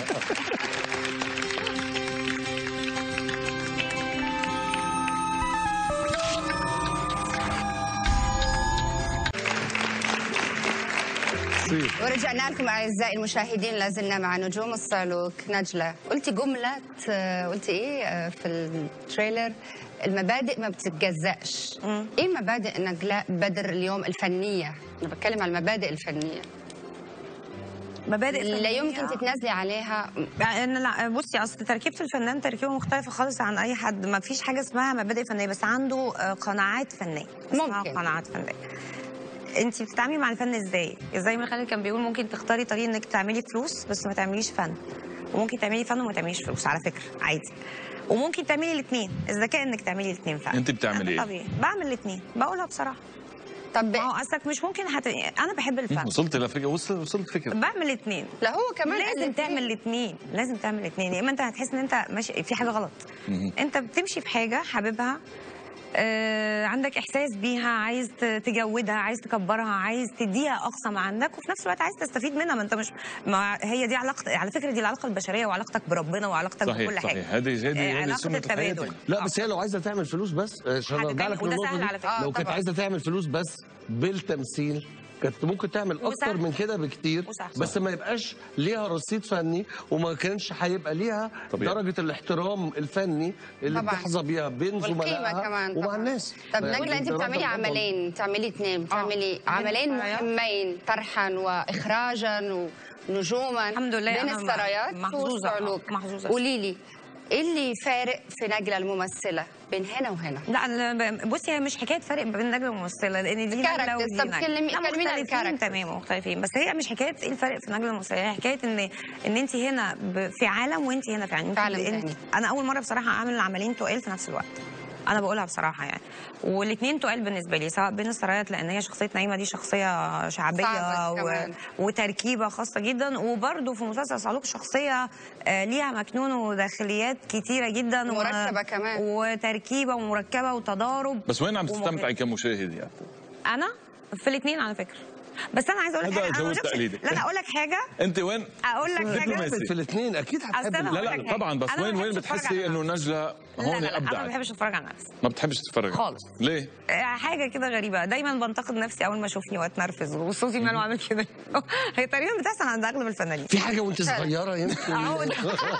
ورجعنا لكم اعزائي المشاهدين لازلنا مع نجوم الصعلوك نجله قلتي جمله آه، قلتي ايه آه، في التريلر المبادئ ما بتتجزأش ايه مبادئ نجلاء بدر اليوم الفنيه انا بتكلم عن المبادئ الفنيه مبادئ لا فنية. يمكن تتنازلي عليها يعني لا بصي اصل تركيبه الفنان تركيبه مختلفه خالص عن اي حد ما فيش حاجه اسمها مبادئ فنيه بس عنده آه، قناعات فنيه اسمها ممكن. قناعات فنيه انت بتتعاملي مع الفن ازاي ازاي ما خالد كان بيقول ممكن تختاري طريق انك تعملي فلوس بس ما تعمليش فن وممكن تعملي فن وما تعمليش فلوس على فكره عادي وممكن تعملي الاثنين الذكاء انك تعملي الاثنين فعلا انت بتعملي ايه؟ طبيعي بعمل الاثنين بقولها بصراحه طب ما هو اصلك مش ممكن هت... انا بحب الفن وصلت لفكره وصل وصلت فكره بعمل الاثنين لا هو كمان لازم تعمل الاثنين لازم تعمل الاثنين يا اما انت هتحس ان انت ماشي في حاجه غلط انت بتمشي في حاجه حاببها آه، عندك احساس بيها عايز ت- تجودها عايز تكبرها عايز تديها اقصى ما عندك وفي نفس الوقت عايز تستفيد منها ما انت مش ما هي دي علاقه على فكره دي العلاقه البشريه وعلاقتك بربنا وعلاقتك صحيح، بكل صحيح. حاجه هذه- هذه- آه، هذه علاقه سنة التبادل حياتك. لا بس هي لو عايزه تعمل فلوس بس آه، عشان ارجع هتتعمل، لك وده للنقطه سهل دي على فكرة. لو آه، كانت طبعاً. عايزه تعمل فلوس بس بالتمثيل كانت ممكن تعمل اكتر وسهل. من كده بكتير وسهل. بس ما يبقاش ليها رصيد فني وما كانش هيبقى ليها طبيعي. درجه الاحترام الفني اللي طبعاً. بتحظى بيها بين والقيمه زملائها كمان ومع طبعاً. الناس طب يعني نجلة انت ده بتعملي رقم عملين بتعملي اثنين بتعملي عملين السرايات. مهمين طرحا واخراجا ونجوما الحمد لله بين أنا السرايات محظوظة. والصعلوك محظوظة. قولي لي ايه اللي فارق في نجلة الممثله بين هنا وهنا لا أنا ب- بصي هي مش حكايه فرق بين نجله والممثله لان دي نجله الكاركترز. ودي طب نجلة. كلمي- لا، كلمينا عن مختلفين الكاركترز. تمام مختلفين بس هي مش حكايه ايه الفرق في نجله والممثله هي حكايه ان ان انت هنا ب- في عالم وانت هنا في عالم في عالم انت- تاني. انا اول مره بصراحه اعمل عملين تقال في نفس الوقت انا بقولها بصراحه يعني والاثنين تقال بالنسبه لي سواء بين السرايات لان هي شخصيه نايمه دي شخصيه شعبيه صعبة و... كمان. وتركيبه خاصه جدا وبرده في مسلسل صعلوك شخصيه آه، ليها مكنون وداخليات كتيره جدا و- مركبة كمان. وتركيبه ومركبه وتضارب بس وين عم ومغ- تستمتعي كمشاهد يعني انا في الاثنين على فكره بس انا عايزه اقول لك هذا حاجه أنا جو ما بشوفش- التقليدي. لا لا اقول لك حاجه انت وين اقول لك حاجه دبلوماسي. في الاثنين اكيد أصل هتحب أنا لا هقول لا لك حاجة. طبعا بس أنا ما وين وين بحبش أتفرج بتحسي على انه نجله لا هون لا لا انا ما ابدعت بحبش اتفرج على نفسي ما بتحبش تتفرج خالص. ليه؟ آه، حاجه كده غريبه دايما بنتقد نفسي اول ما اشوفني واتنرفز وصوتي ماله عامل كده هي تقريبا بتحصل عند اغلب الفنانين في حاجه وانت صغيره يمكن عود.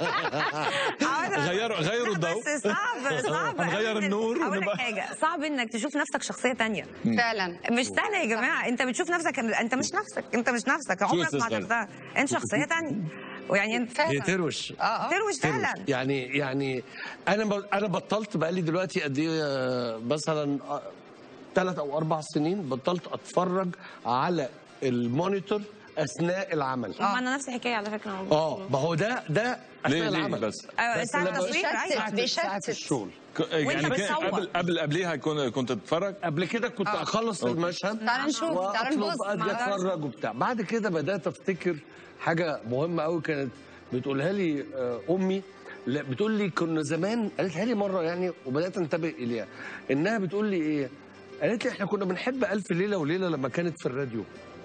غيروا غيروا الضوء بس صعب صعب هنغير أوي. النور اقول لك ونبقى- حاجه صعب انك تشوف نفسك شخصيه تانية فعلا مش سهله يا جماعه انت بتشوف نفسك انت مش نفسك انت مش نفسك عمرك أستاذ ما خالد؟ هتشوفها انت شخصيه تانية ويعني انت هي تروش اه تروش فعلا يعني يعني انا ب... انا بطلت بقالي دلوقتي قد ايه آه، مثلا ثلاث او اربع سنين بطلت اتفرج على المونيتور اثناء العمل ما انا نفس الحكايه على فكره اه ما هو ده ده ليه اثناء ليه العمل بس؟ أيوة، بس ساعة لما- التصوير، أيوة. ساعة- ساعة الشغل ك- يعني كان بتصور. قبل قبل قبليها كنت كنت تتفرج قبل كده كنت آه. اخلص أوكي. المشهد تعال نشوف، تعال وأطلب نبص اجي مع اتفرج وبتاع بعد كده بدات افتكر حاجه مهمه قوي كانت بتقولها لي آه، امي لا بتقول لي كنا زمان قالتها لي مره يعني وبدات انتبه اليها انها بتقول لي ايه قالت لي احنا كنا بنحب الف ليله وليله لما كانت في الراديو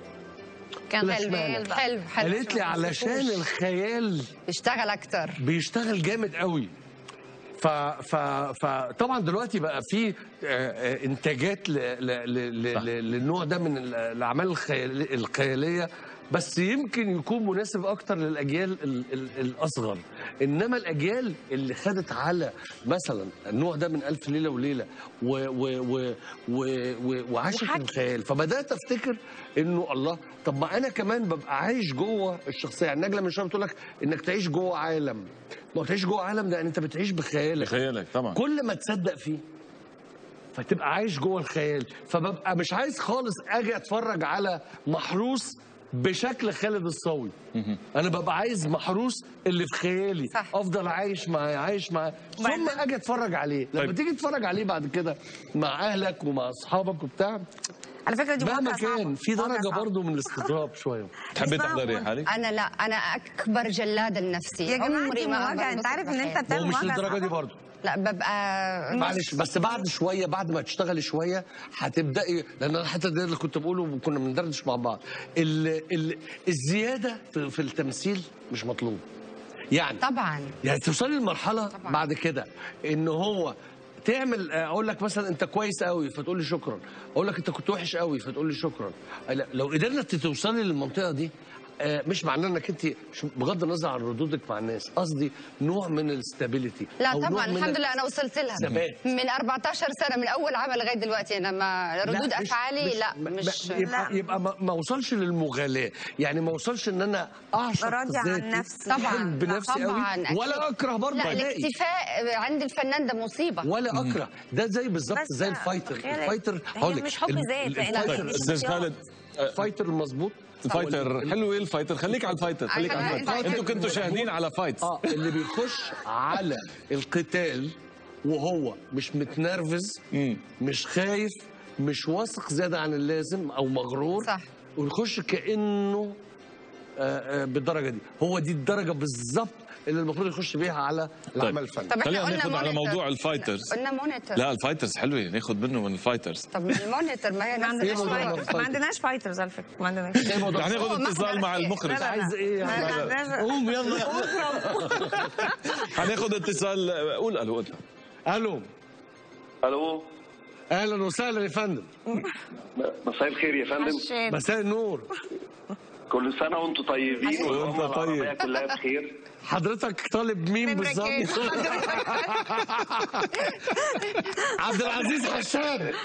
كان لا، حلو اشمعنى؟ حلو حلو قالت لي علشان الخيال اشتغل اكتر بيشتغل جامد قوي ف ف فطبعا دلوقتي بقى في آه، آه، انتاجات ل... ل... ل... ل... للنوع ده من ال- الاعمال الخيال... الخياليه بس يمكن يكون مناسب اكتر للاجيال ال... ال... الاصغر انما الاجيال اللي خدت على مثلا النوع ده من الف ليله وليله و... و... و... و... و... وعاشت وحكي. الخيال فبدات افتكر انه الله طب ما انا كمان ببقى عايش جوه الشخصيه يعني نجله من شويه بتقول لك انك تعيش جوه عالم ما هو تعيش جوه عالم ده يعني انت بتعيش بخيالك بخيالك طبعا كل ما تصدق فيه فتبقى عايش جوه الخيال فببقى مش عايز خالص اجي اتفرج على محروس بشكل خالد الصاوي انا ببقى عايز محروس اللي في خيالي صح. افضل عايش معاه عايش معاه ثم اجي اتفرج عليه لما طيب. تيجي تتفرج عليه بعد كده مع اهلك ومع اصحابك وبتاع على فكره دي مهما مواقع صعبة. كان في مواقع درجه صعبة. برضو من الاستطراب شويه تحبي اسمها تحضري مون. حالك؟ انا لا انا اكبر جلاده لنفسي يا جماعه عمري دي ما مواجهه انت بنبسط عارف ان انت بحياتي. بتعمل هو مش مواجهه للدرجه دي صعبة؟ برضو لا ببقى معلش بس بعد شويه بعد ما تشتغلي شويه هتبداي لان انا حتى ده اللي كنت بقوله وكنا بندردش مع بعض ال ال الزياده في, في التمثيل مش مطلوب يعني طبعا يعني توصلي لمرحله بعد كده ان هو تعمل اقول لك مثلا انت كويس قوي فتقول لي شكرا اقول لك انت كنت وحش قوي فتقول لي شكرا لا، لو قدرنا توصلي للمنطقه دي آه، مش معناه انك انت مش- بغض النظر عن ردودك مع الناس قصدي نوع من الاستابيليتي لا أو نوع طبعا من الحمد لله انا وصلت لها الثبات. من 14 سنه من اول عمل لغايه دلوقتي انا ما ردود لا، مش- افعالي مش- لا ما- مش ما- يبقى, يبقى ما, ما وصلش للمغالاه يعني ما وصلش ان انا اعشق راضية عن ذاتي نفسي. طبعا احب لا، نفسي طبعا قوي أكيد. ولا اكره برضه لا ادائي الاكتفاء عند الفنان ده مصيبه ولا اكره ده زي بالظبط بس زي الفايتر تخيل- الفايتر هي هقول لك مش حب ال- ذات، ال- لأن الفايتر دي استاذ شخصيات. خالد الفايتر المظبوط الفايتر حلوه الفايتر خليك على الفايتر خليك على عشان الفايتر الفايتر انتوا كنتوا شاهدين على فايتس اه اللي بيخش على القتال وهو مش متنرفز مش خايف مش واثق زياده عن اللازم او مغرور صح ويخش كانه آه، آه، بالدرجه دي هو دي الدرجه بالظبط اللي المفروض يخش بيها على العمل الفني طب احنا خلينا قلنا ناخذ على مونيتور. موضوع الفايترز قلنا مونيتور لا الفايترز حلوه ناخذ منه من الفايترز طب المونيتور ما هي ما نفس عندناش الشيء. فايترز ما عندناش فايترز على فكره ما عندناش رح ناخذ اتصال مع المخرج لا، لا، لا. عايز ايه يا ما عم؟ عندناش- قوم يلا حناخذ اتصال قول الو قول الو الو اهلا وسهلا يا فندم مساء الخير يا فندم مساء النور كل سنه وانتم طيبين وأنت والأمة طيب. العربية كلها بخير حضرتك طالب مين بالظبط عبد العزيز حشاد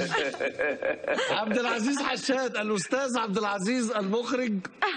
عبد العزيز حشاد الاستاذ عبد العزيز المخرج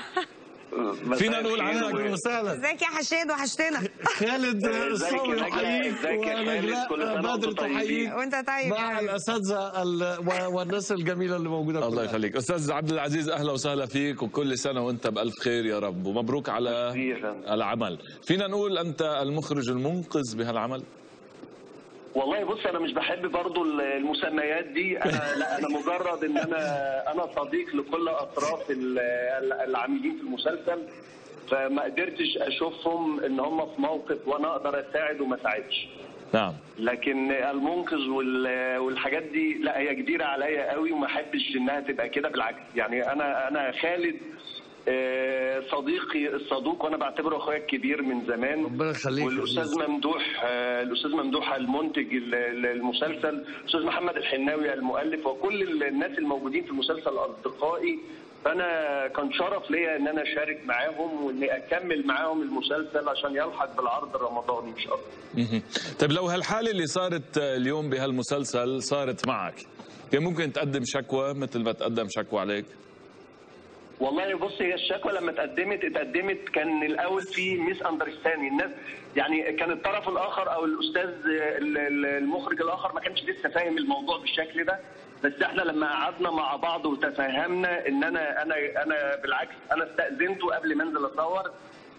فينا نقول عنك اهلا وسهلا ازيك يا حشاد وحشتنا خالد الصاوي ازيك يا يحييك ازيك يا خالد؟ ونجلاء كل سنة بدر وانتم طيبين. تحييك وانت طيب مع الاساتذه ال- و- والناس الجميله اللي موجوده الله يخليك استاذ عبد العزيز اهلا وسهلا فيك وكل سنه وانت بالف خير يا رب ومبروك على العمل فينا نقول انت المخرج المنقذ بهالعمل والله بص انا مش بحب برضو المسميات دي انا لا انا مجرد ان انا انا صديق لكل اطراف ال- ال- العاملين في المسلسل فما قدرتش اشوفهم ان هم في موقف وانا اقدر اساعد وما اساعدش نعم لكن المنقذ وال- والحاجات دي لا هي كبيره عليا قوي وما احبش انها تبقى كده بالعكس يعني انا انا خالد آه، صديقي الصدوق وانا بعتبره اخويا الكبير من زمان ربنا يخليك والاستاذ ممدوح آه، الاستاذ ممدوح المنتج ال- ال- المسلسل الاستاذ محمد الحناوي المؤلف وكل ال- الناس الموجودين في المسلسل اصدقائي فانا كان شرف ليا ان انا اشارك معاهم واني اكمل معاهم المسلسل عشان يلحق بالعرض الرمضاني مش اكتر مهم. طيب لو هالحاله اللي صارت اليوم بهالمسلسل صارت معك كان ممكن تقدم شكوى مثل ما تقدم شكوى عليك والله بص هي الشكوى لما اتقدمت اتقدمت كان الاول في ميس اندرستاندينج الناس يعني كان الطرف الاخر او الاستاذ ال- ال- المخرج الاخر ما كانش لسه فاهم الموضوع بالشكل ده بس احنا لما قعدنا مع بعض وتفاهمنا ان انا انا انا بالعكس انا استاذنته قبل ما انزل اصور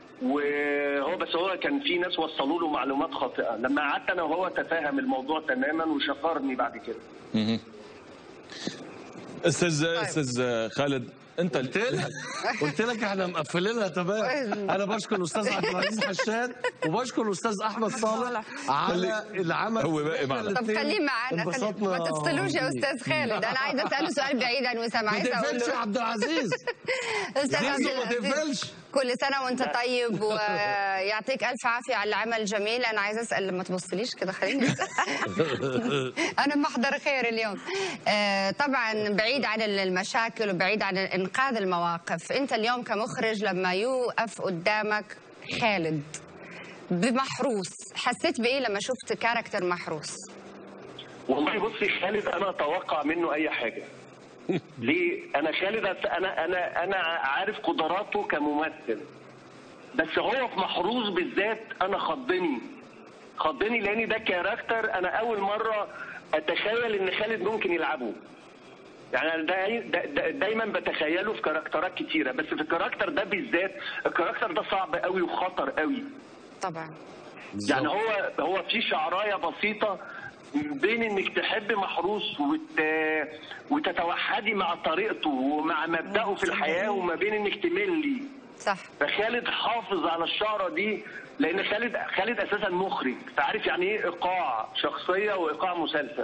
وهو بس هو كان في ناس وصلوا له معلومات خاطئه لما قعدت انا وهو تفاهم الموضوع تماما وشكرني بعد كده مهم. استاذ استاذ خالد انت قلت لك قلت لك احنا مقفلينها تمام انا بشكر الاستاذ عبد العزيز حشاد وبشكر الاستاذ احمد صالح على العمل هو باقي معنا. طب خليه معانا خليه انبسطنا ما تفصلوش يا استاذ خالد انا عايزه اساله سؤال بعيد عن وسام ما عايزه اقول تقفلش يا له عبد العزيز استاذ عبد زيزو ما العزيز تقفلش كل سنه وانت طيب ويعطيك الف عافيه على العمل الجميل انا عايزه اسال لما تبصليش كده خليني أسأل. انا محضر خير اليوم آه، طبعا بعيد عن المشاكل وبعيد عن انقاذ المواقف انت اليوم كمخرج لما يوقف قدامك خالد بمحروس حسيت بايه لما شفت كاركتر محروس والله بصي خالد انا اتوقع منه اي حاجه ليه انا خالد أس- انا انا انا عارف قدراته كممثل بس هو في محروس بالذات انا خضني خضني لان ده كاركتر انا اول مره اتخيل ان خالد ممكن يلعبه يعني أنا دا دا دا دايما بتخيله في كاركترات كتيره بس في الكاركتر ده بالذات الكاركتر ده صعب قوي وخطر قوي طبعا يعني هو هو في شعرايه بسيطه بين انك تحب محروس وت... وتتوحدي مع طريقته ومع مبدأه في الحياه وما بين انك تملي صح فخالد حافظ على الشعره دي لان خالد خالد اساسا مخرج فعارف يعني ايه ايقاع شخصيه وايقاع مسلسل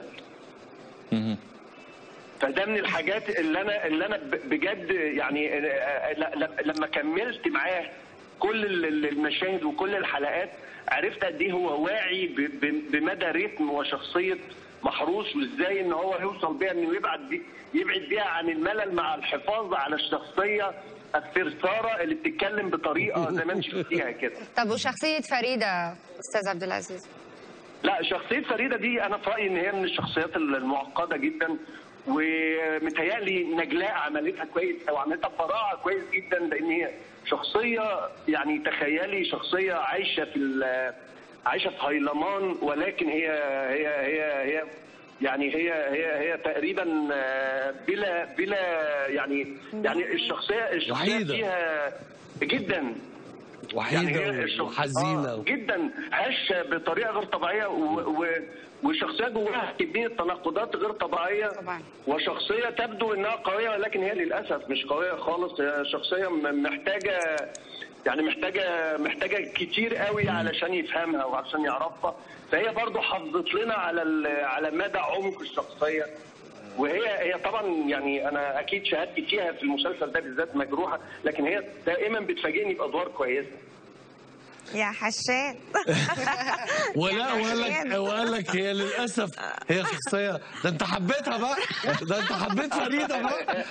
فده من الحاجات اللي انا اللي انا ب- بجد يعني آه، ل- ل- لما كملت معاه كل ال- ال- المشاهد وكل الحلقات عرفت قد ايه هو واعي ب- ب- بمدى رتم وشخصيه محروس وازاي ان هو يوصل بيها انه يبعد بي يبعد بيها عن الملل مع الحفاظ على الشخصيه الثرثاره اللي بتتكلم بطريقه زي ما انت شفتيها كده طب وشخصيه فريده استاذ عبد العزيز لا شخصية فريدة دي أنا في رأيي إن هي من الشخصيات المعقدة جدا ومتهيألي نجلاء عملتها كويس أو عملتها ببراعة كويس جدا لأن هي شخصية يعني تخيلي شخصية عايشة في ال- عايشة في هيلمان ولكن هي هي هي هي يعني هي هي هي تقريبا آه، بلا بلا يعني يعني الشخصيه الشخصيه وحيدة. فيها جدا وحيدة هي الشخ- وحزينة. آه جدا هشه بطريقه غير طبيعيه و... و... وشخصيه جواها كميه تناقضات غير طبيعيه طبعا وشخصيه تبدو انها قويه ولكن هي للاسف مش قويه خالص هي شخصيه م- محتاجه يعني محتاجه محتاجه كتير قوي علشان يفهمها وعشان يعرفها فهي برضو حافظت لنا على ال- على مدى عمق الشخصيه وهي هي طبعا يعني انا اكيد شهادتي فيها في المسلسل ده بالذات مجروحه لكن هي دائما بتفاجئني بادوار كويسه يا حشاد ولا وقال لك وقال لك هي للاسف هي شخصيه ده انت حبيتها بقى ده انت حبيت فريده بقى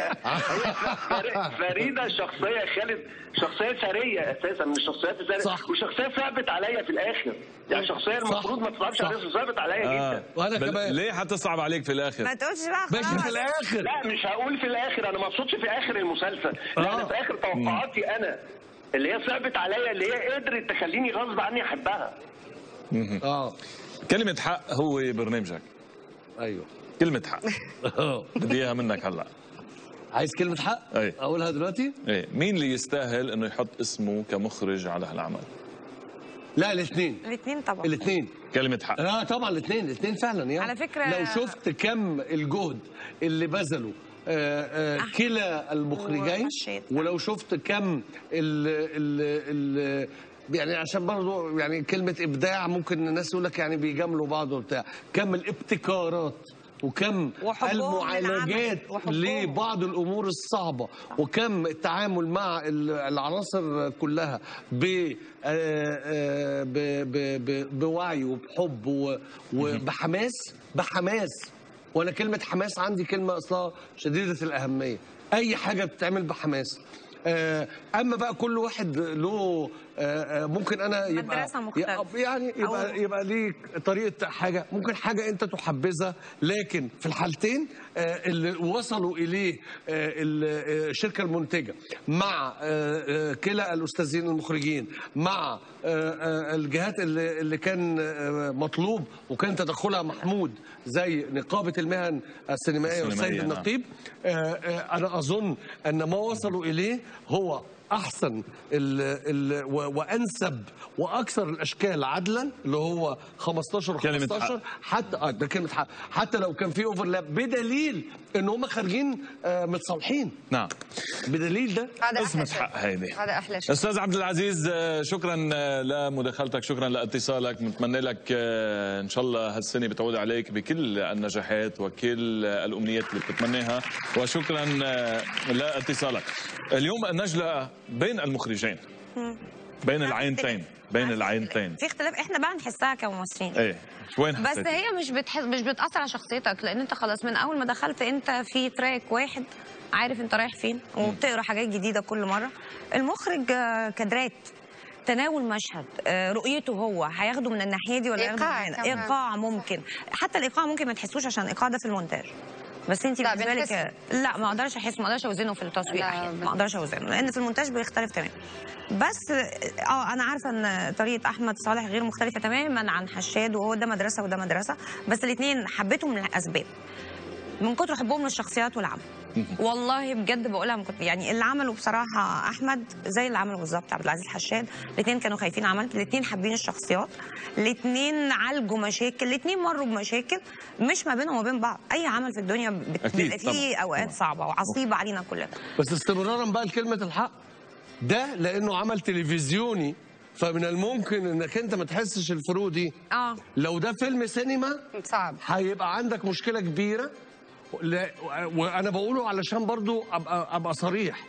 فريده شخصيه خالد شخصيه ثريه اساسا من الشخصيات الثريه صح. وشخصيه صعبت عليا في الاخر يعني شخصيه المفروض ما تصعبش صح. عليا بس صعبت عليا جدا وانا بل- كمان ليه حتصعب عليك في الاخر؟ ما تقولش بقى باجي خلاص في الاخر لا مش هقول في الاخر انا ما اقصدش في اخر المسلسل لا انا في اخر توقعاتي انا اللي هي صعبت عليا اللي هي قدرت تخليني غصب عني احبها اه كلمة حق هو برنامجك ايوه كلمة حق بدي اياها منك هلا عايز كلمه حق اي اقولها دلوقتي ايه مين اللي يستاهل انه يحط اسمه كمخرج على هالعمل؟ لا الاثنين الاثنين طبعا الاثنين كلمة حق لا طبعا الاثنين الاثنين فعلا يعني على فكرة- لو شفت كم الجهد اللي بذله آه، آه، كلا المخرجين وحشيت. ولو شفت كم ال ال ال يعني عشان برضه يعني كلمة إبداع ممكن الناس يقول لك يعني بيجاملوا بعض وبتاع كم الابتكارات وكم وحبهم المعالجات للعمل. وحبهم. لبعض الامور الصعبه وكم التعامل مع ال- العناصر كلها ب آه، آه، ب- ب- ب- بوعي وبحب و- وبحماس بحماس وانا كلمه حماس عندي كلمه اصلها شديده الاهميه اي حاجه بتتعمل بحماس آه، اما بقى كل واحد له آه، آه، ممكن انا يبقى مدرسة مختلفة. يعني يبقى يبقى ليك طريقه حاجه ممكن حاجه انت تحبذها لكن في الحالتين آه، اللي وصلوا اليه آه، ال- آه، الشركه المنتجه مع آه، آه، كلا الاستاذين المخرجين مع آه، آه، الجهات اللي اللي كان آه، مطلوب وكان تدخلها محمود زي نقابه المهن السينمائيه والسيد السينمائية، نعم. النقيب آه، آه، انا اظن ان ما وصلوا اليه هو احسن ال ال و- وانسب واكثر الاشكال عدلا اللي هو 15 كلمة 15 حتى اه ده كلمه حق حتى لو كان في اوفرلاب بدليل ان هم خارجين آه، متصالحين نعم بدليل ده هذا اسمة احلى شيء حق هيدي هذا احلى شيء استاذ عبد العزيز آه، شكرا آه، لمداخلتك شكرا لاتصالك بنتمنى لك آه، ان شاء الله هالسنه بتعود عليك بكل النجاحات وكل آه، الامنيات اللي بتتمناها وشكرا آه، لاتصالك اليوم النجله بين المخرجين بين العينتين بين العينتين في اختلاف احنا بقى نحسها كممثلين ايه وين بس حسيت؟ هي مش بتحس مش بتاثر على شخصيتك لان انت خلاص من اول ما دخلت انت في تراك واحد عارف انت رايح فين وبتقرا حاجات جديده كل مره المخرج آه، كادرات تناول مشهد آه، رؤيته هو هياخده من الناحيه دي ولا ياخده إيقاع من هنا كمان. ايقاع ممكن حتى الايقاع ممكن ما تحسوش عشان الايقاع ده في المونتاج بس انت لا، بالنسبه لك بنحس. لا ما اقدرش احس ما اقدرش اوزنه في التصوير لا، احيانا بن- ما اقدرش اوزنه لان في المونتاج بيختلف تماما بس اه انا عارفه ان طريقه احمد صالح غير مختلفه تماما عن حشاد وهو ده مدرسه وده مدرسه بس الاثنين حبيتهم لاسباب من كتر حبهم للشخصيات والعمل والله بجد بقولها من كتر يعني اللي عمله بصراحه احمد زي اللي عمله بالظبط عبد العزيز حشاد الاثنين كانوا خايفين عمل الاثنين حابين الشخصيات الاثنين عالجوا مشاكل الاثنين مروا بمشاكل مش ما بينهم وبين بعض اي عمل في الدنيا بت- أكيد بيبقى فيه طبعاً. اوقات صعبه وعصيبه علينا كلنا بس استمرارا بقى لكلمه الحق ده لانه عمل تلفزيوني فمن الممكن انك انت ما تحسش الفروق دي اه لو ده فيلم سينما صعب هيبقى عندك مشكله كبيره لا- وانا بقوله علشان برضو ابقى ابقى صريح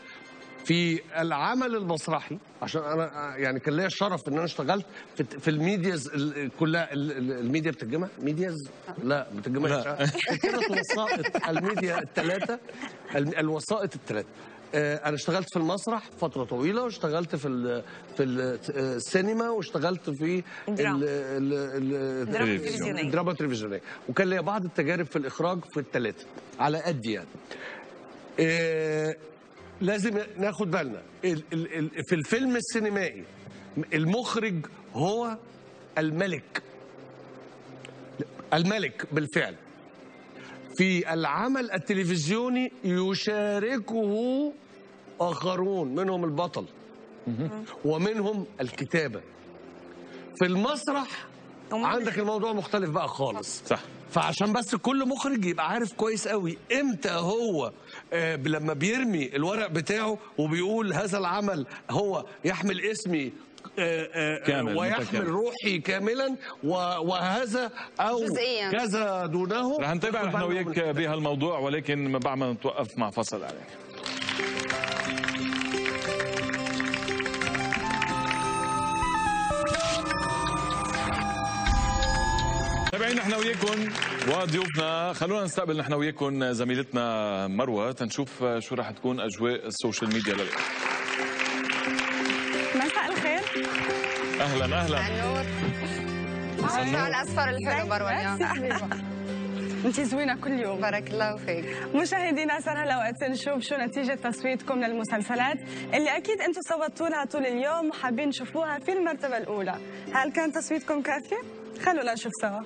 في العمل المسرحي عشان انا يعني كان ليا الشرف ان انا اشتغلت في, في الميدياز ال- كلها ال- ال- الميديا بتتجمع ميدياز لا ما بتتجمعش لا. كانت وسائط الميديا الثلاثه ال- الوسائط الثلاثه آه، انا اشتغلت في المسرح فتره طويله واشتغلت في ال في ال- السينما واشتغلت في دراما. ال- ال- ال- دراما تلفزيونية. الدراما التلفزيونيه وكان ليا بعض التجارب في الاخراج في الثلاثه على قد يعني آه، لازم ناخد بالنا ال- ال- ال- في الفيلم السينمائي المخرج هو الملك الملك بالفعل في العمل التلفزيوني يشاركه آخرون منهم البطل ومنهم الكتابة في المسرح عندك الموضوع مختلف بقى خالص صح فعشان بس كل مخرج يبقى عارف كويس قوي امتى هو آه لما بيرمي الورق بتاعه وبيقول هذا العمل هو يحمل اسمي آه، آه، كامل، ويحمل متكامل. روحي كاملا و- وهذا او جزئياً. كذا دونه رح نتابع ناخد نحن بالنا وياك من- بهالموضوع ولكن ما بعد ما نتوقف مع فصل عليك متابعين نحن وياكم وضيوفنا خلونا نستقبل نحن وياكم زميلتنا مروه تنشوف شو رح تكون اجواء السوشيال ميديا لليوم مساء الخير اهلا اهلا النور الشعر الاصفر الحلو مروه اليوم انت زوينه كل يوم بارك الله فيك مشاهدينا صار هلا وقت نشوف شو نتيجه تصويتكم للمسلسلات اللي اكيد انتم صوتوا لها طول اليوم وحابين تشوفوها في المرتبه الاولى هل كان تصويتكم كافي خلونا نشوف سوا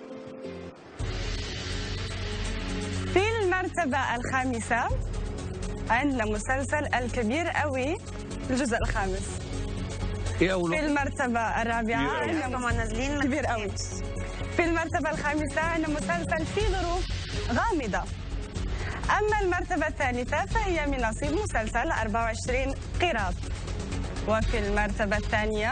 في المرتبه الخامسه عندنا مسلسل الكبير قوي الجزء الخامس ايه اول في واحد؟ المرتبة الرابعة كبير أوي. عندنا طبعا نازلين كبير قوي في المرتبة الخامسة عندنا مسلسل في ظروف غامضة أما المرتبة الثالثة فهي من نصيب مسلسل 24 قيراط وفي المرتبة الثانية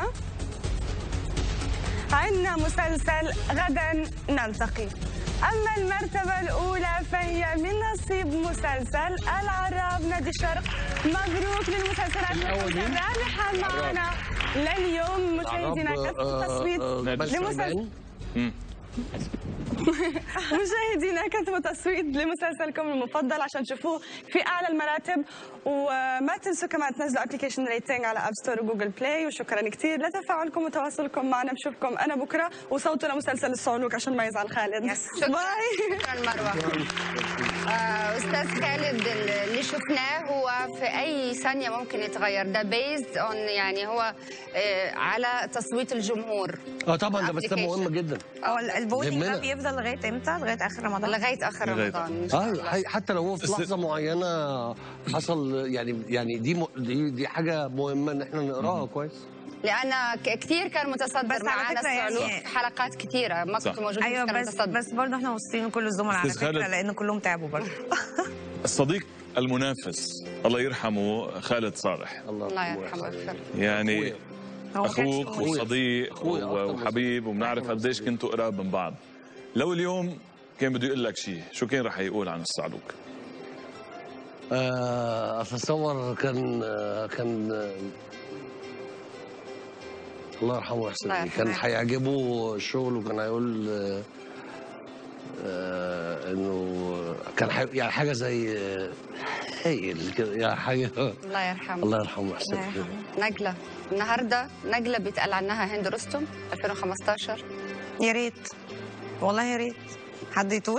عندنا مسلسل غدا نلتقي أما المرتبة الأولى فهي من نصيب مسلسل العراب نادي الشرق مبروك للمسلسلات الرابحة معنا لليوم مشاهدينا عرب، كتب آه، تصويت آه، نادي الشرق لمسلسل باين؟ مشاهدينا كتبوا تصويت لمسلسلكم المفضل عشان تشوفوه في اعلى المراتب وما تنسوا كمان تنزلوا ابلكيشن ريتنج على اب ستور وجوجل بلاي وشكرا كثير لتفاعلكم وتواصلكم معنا بشوفكم انا بكره وصوتوا لمسلسل الصعلوك عشان ما يزعل خالد شكرا باي شكرا مروه آه، استاذ خالد اللي شفناه هو في اي ثانيه ممكن يتغير ده بيزد اون يعني هو آه، على تصويت الجمهور اه طبعا ده بس ده Application. مهم جدا اه الفوتنج يهمنا. ده بيفضل لغايه امتى؟ لغايه اخر رمضان لغايه اخر لغاية رمضان اه حي- حتى لو هو في لحظه معينه حصل يعني يعني دي م- دي, دي حاجه مهمه ان احنا نقراها كويس لان ك- كثير كان متصدر بس على معنا فكرة يعني- الصعلوك في حلقات كثيره ما صح. كنتوا موجودين ايوه كان بس متصدر بس برضه احنا واثقين كل الزملاء على أستاذ فكره خالد. لان كلهم تعبوا برضه الصديق المنافس الله يرحمه خالد صالح الله يرحمه ويغفر يعني هو كان اخوك أخويا. وصديق أخويا و- أكتر من وحبيب وبنعرف قديش كنتوا قراب من بعض لو اليوم كان بده يقول لك شيء شو كان رح يقول عن الصعلوك آه، اتصور كان آه، كان آه، الله يرحمه ويحسن الله إليه. يرحمه. كان هيعجبه الشغل وكان هيقول آه، آه، انه كان حي... يعني حاجه زي آه، هايل كده يعني حاجه الله يرحمه الله يرحمه ويحسن الله إليه. يرحمه. نجلة النهارده نجلة بيتقال عنها هند رستم 2015 يا ريت والله يا ريت حد يطول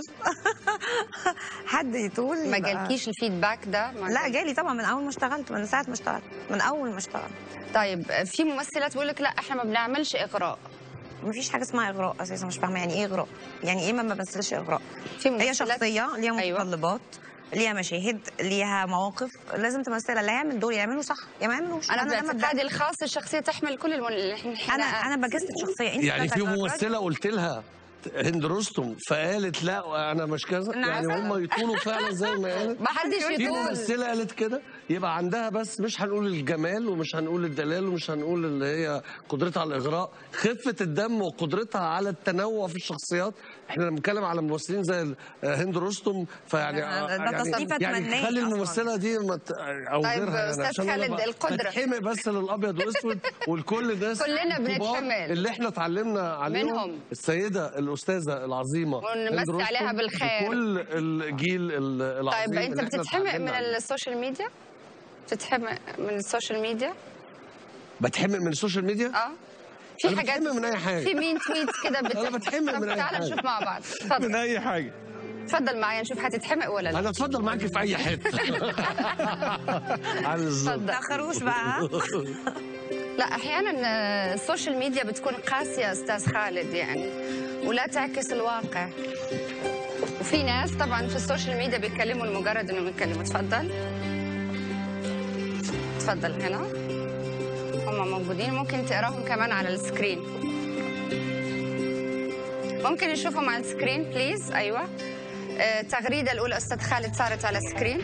حد يطول ما يبقى- جالكيش الفيدباك ده ما لا جالي طبعا من اول ما اشتغلت من ساعه ما اشتغلت من اول ما اشتغلت طيب في ممثلات بيقول لك لا احنا ما بنعملش اغراء مفيش حاجه اسمها اغراء اساسا مش فاهمه يعني ايه اغراء يعني ايه ما بمثلش اغراء في هي ممثلات- شخصيه ليها أيوة. متطلبات ليها مشاهد ليها مواقف لازم تمثلها اللي هيعمل دور يعمله صح يا ما يعملوش انا ده باعتقادي مبدأ. الخاص الشخصيه تحمل كل المن... انا انا بجسد شخصيه انت يعني في بتتفرجي- ممثله قلت لها هند رستم فقالت لا انا مش كذا أنا يعني عارفة. هم يطولوا فعلا زي ما قالت ما حدش في يطول. ممثله قالت كده يبقى عندها بس مش هنقول الجمال ومش هنقول الدلال ومش هنقول اللي هي قدرتها على الاغراء خفه الدم وقدرتها على التنوع في الشخصيات احنا لما بنتكلم على ممثلين زي هند رستم فيعني ده- ده يعني, تصنيف يعني أتمناه خلي أصلاً. الممثله دي ما ت- او طيب، غيرها يعني أستاذ عشان أنا خالد، بقى القدرة. بتحمق بس للابيض واسود ولكل الناس كلنا الكبار بنتحمل. اللي احنا اتعلمنا عليهم منهم. السيده الاستاذه العظيمه ونمسي هند رستم عليها بالخير. وكل الجيل ال- العظيم طيب انت اللي إحنا بتتحمق من اتعلمنا عليه. السوشيال ميديا بتتحمق من السوشيال ميديا بتحمق من السوشيال ميديا اه في أنا حاجات بتحمق من أي حاجة. في مين تويت كده بت... أنا بتحمق طب من أي تعال حاجة. نشوف مع بعض اتفضل من اي حاجه اتفضل معايا نشوف هتتحمق ولا لا انا اتفضل معاكي في اي حته على الزبط تاخروش بقى لا احيانا آه، السوشيال ميديا بتكون قاسيه استاذ خالد يعني ولا تعكس الواقع وفي ناس طبعا في السوشيال ميديا بيتكلموا لمجرد انهم يتكلموا تفضل تفضل هنا هم موجودين ممكن تقراهم كمان على السكرين ممكن نشوفهم على السكرين بليز ايوه آه، التغريده الاولى استاذ خالد صارت على السكرين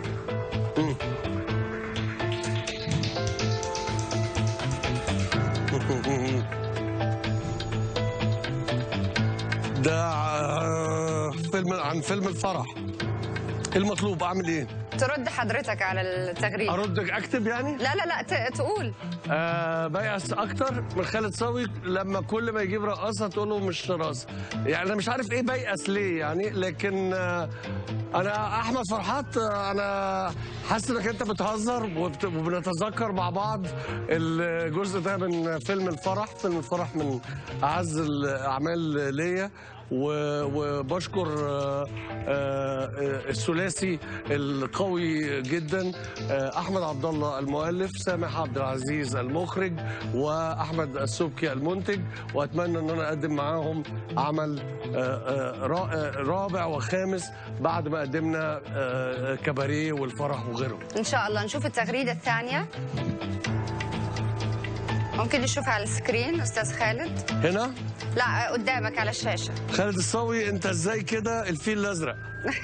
ده آه، فيلم عن فيلم الفرح إيه المطلوب اعمل ايه ترد حضرتك على التغريده ارد اكتب يعني لا لا لا ت- تقول آه بيأس اكتر من خالد صاوي لما كل ما يجيب رقاصه تقول له مش رقاصه يعني انا مش عارف ايه بيأس ليه يعني لكن آه انا احمد فرحات آه انا حاسس انك انت بتهزر وبت- وبنتذكر مع بعض الجزء ده من فيلم الفرح فيلم الفرح من اعز الاعمال ليا و- وبشكر آه، آه، آه، الثلاثي القوي جدا آه، احمد عبد الله المؤلف سامح عبد العزيز المخرج واحمد السبكي المنتج واتمنى ان انا اقدم معاهم عمل آه، آه، را- آه، رابع وخامس بعد ما قدمنا آه، كباريه والفرح وغيره ان شاء الله نشوف التغريده الثانيه ممكن نشوفها على السكرين استاذ خالد هنا لا قدامك على الشاشه خالد الصاوي انت ازاي كده الفيل الازرق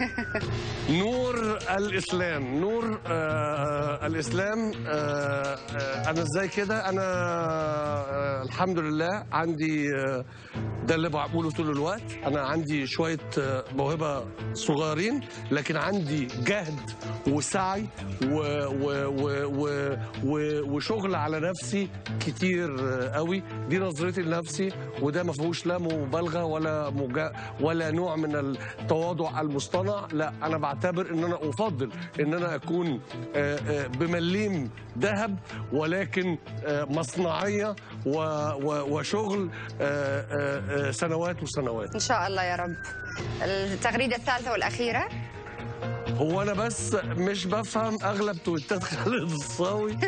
نور الاسلام نور آه الاسلام آه آه انا ازاي كده انا آه الحمد لله عندي آه ده اللي بقوله طول الوقت انا عندي شويه آه موهبه صغيرين لكن عندي جهد وسعي و و و و و وشغل على نفسي كتير آه قوي دي نظرتي لنفسي وده ما فيهوش لا مبالغه ولا مجا ولا نوع من التواضع المصطنع لا انا بعتبر ان انا افضل ان انا اكون آه، آه، بمليم ذهب ولكن آه، مصنعيه و- و- وشغل آه، آه، آه، سنوات وسنوات ان شاء الله يا رب التغريده الثالثه والاخيره هو انا بس مش بفهم اغلب تويتات خالد الصاوي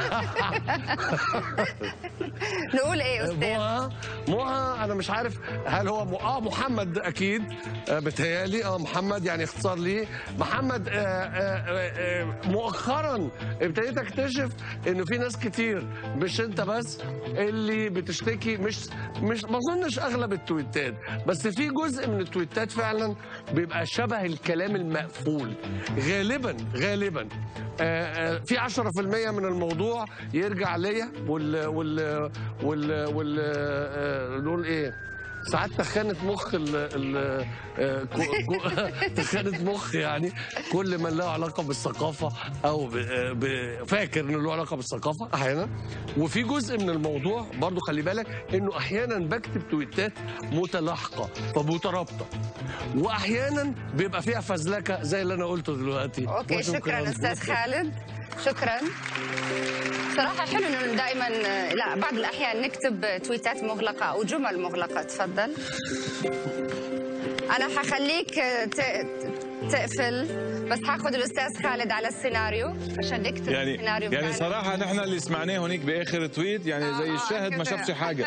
نقول ايه استاذ مها مها انا مش عارف هل هو م... اه محمد اكيد آه بتهيالي اه محمد يعني اختصار ليه محمد آه آه آه مؤخرا ابتديت اكتشف انه في ناس كتير مش انت بس اللي بتشتكي مش مش ما اظنش اغلب التويتات بس في جزء من التويتات فعلا بيبقى شبه الكلام المقفول غالبا غالبا آه، آه، في 10% من الموضوع يرجع ليا وال وال وال وال آه، نقول ايه ساعات تخانة مخ ال ال آه، كو- كو- تخانة مخ يعني كل من له علاقة بالثقافة أو ب- آه، ب- فاكر إنه له علاقة بالثقافة أحيانا وفي جزء من الموضوع برضو خلي بالك إنه أحيانا بكتب تويتات متلاحقة فمترابطة وأحيانا بيبقى فيها فزلكة زي اللي أنا قلته دلوقتي اوكي شكرا استاذ خالد شكرا صراحة حلو انه دائما لا بعض الاحيان نكتب تويتات مغلقة او جمل مغلقة تفضل انا حخليك ت- تقفل بس حاخذ الاستاذ خالد على السيناريو عشان نكتب يعني السيناريو يعني بتاعنا. صراحة نحن اللي سمعناه هونيك بآخر تويت يعني زي الشاهد ما كده. شافش حاجة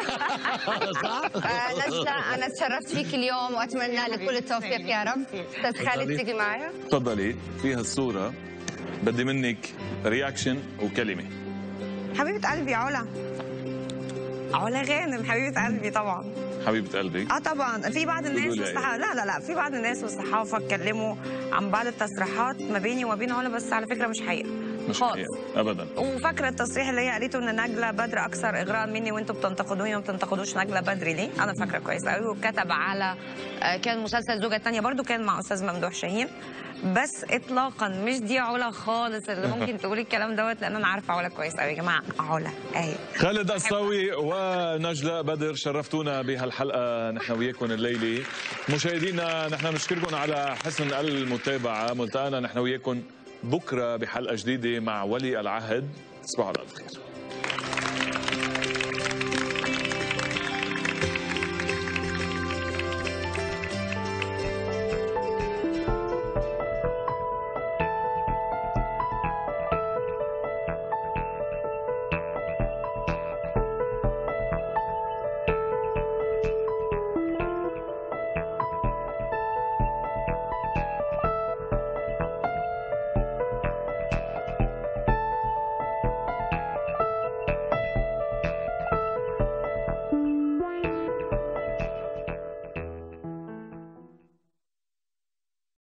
آه، نجلة انا تشرفت فيك اليوم واتمنى لك كل التوفيق يا رب استاذ خالد تيجي معي تفضلي في هالصورة بدي منك رياكشن وكلمة حبيبه قلبي علا علا غانم حبيبه قلبي طبعا حبيبة قلبي اه طبعا في بعض الناس قولوا لي والصحافه لا لا لا في بعض الناس والصحافه اتكلموا عن بعض التصريحات ما بيني وما بين علا بس على فكره مش حقيقه مش خالص حقيقة أبدا وفاكره التصريح اللي هي قالته ان نجله بدر اكثر اغراء مني وانتم بتنتقدوني وما بتنتقدوش نجله بدري ليه؟ انا فاكره كويس قوي وكتب على آه، كان مسلسل زوجة تانية برضو كان مع استاذ ممدوح شاهين بس اطلاقا مش دي علا خالص اللي ممكن تقولي الكلام دوت لان انا عارفه علا كويس قوي يا جماعه علا اهي خالد الصاوي ونجلة بدر شرفتونا بهالحلقة نحن وياكم الليلة مشاهدينا نحن بنشكركم على حسن المتابعة ملتقانا نحن وياكم بكرة بحلقة جديدة مع ولي العهد تصبحوا على ألف خير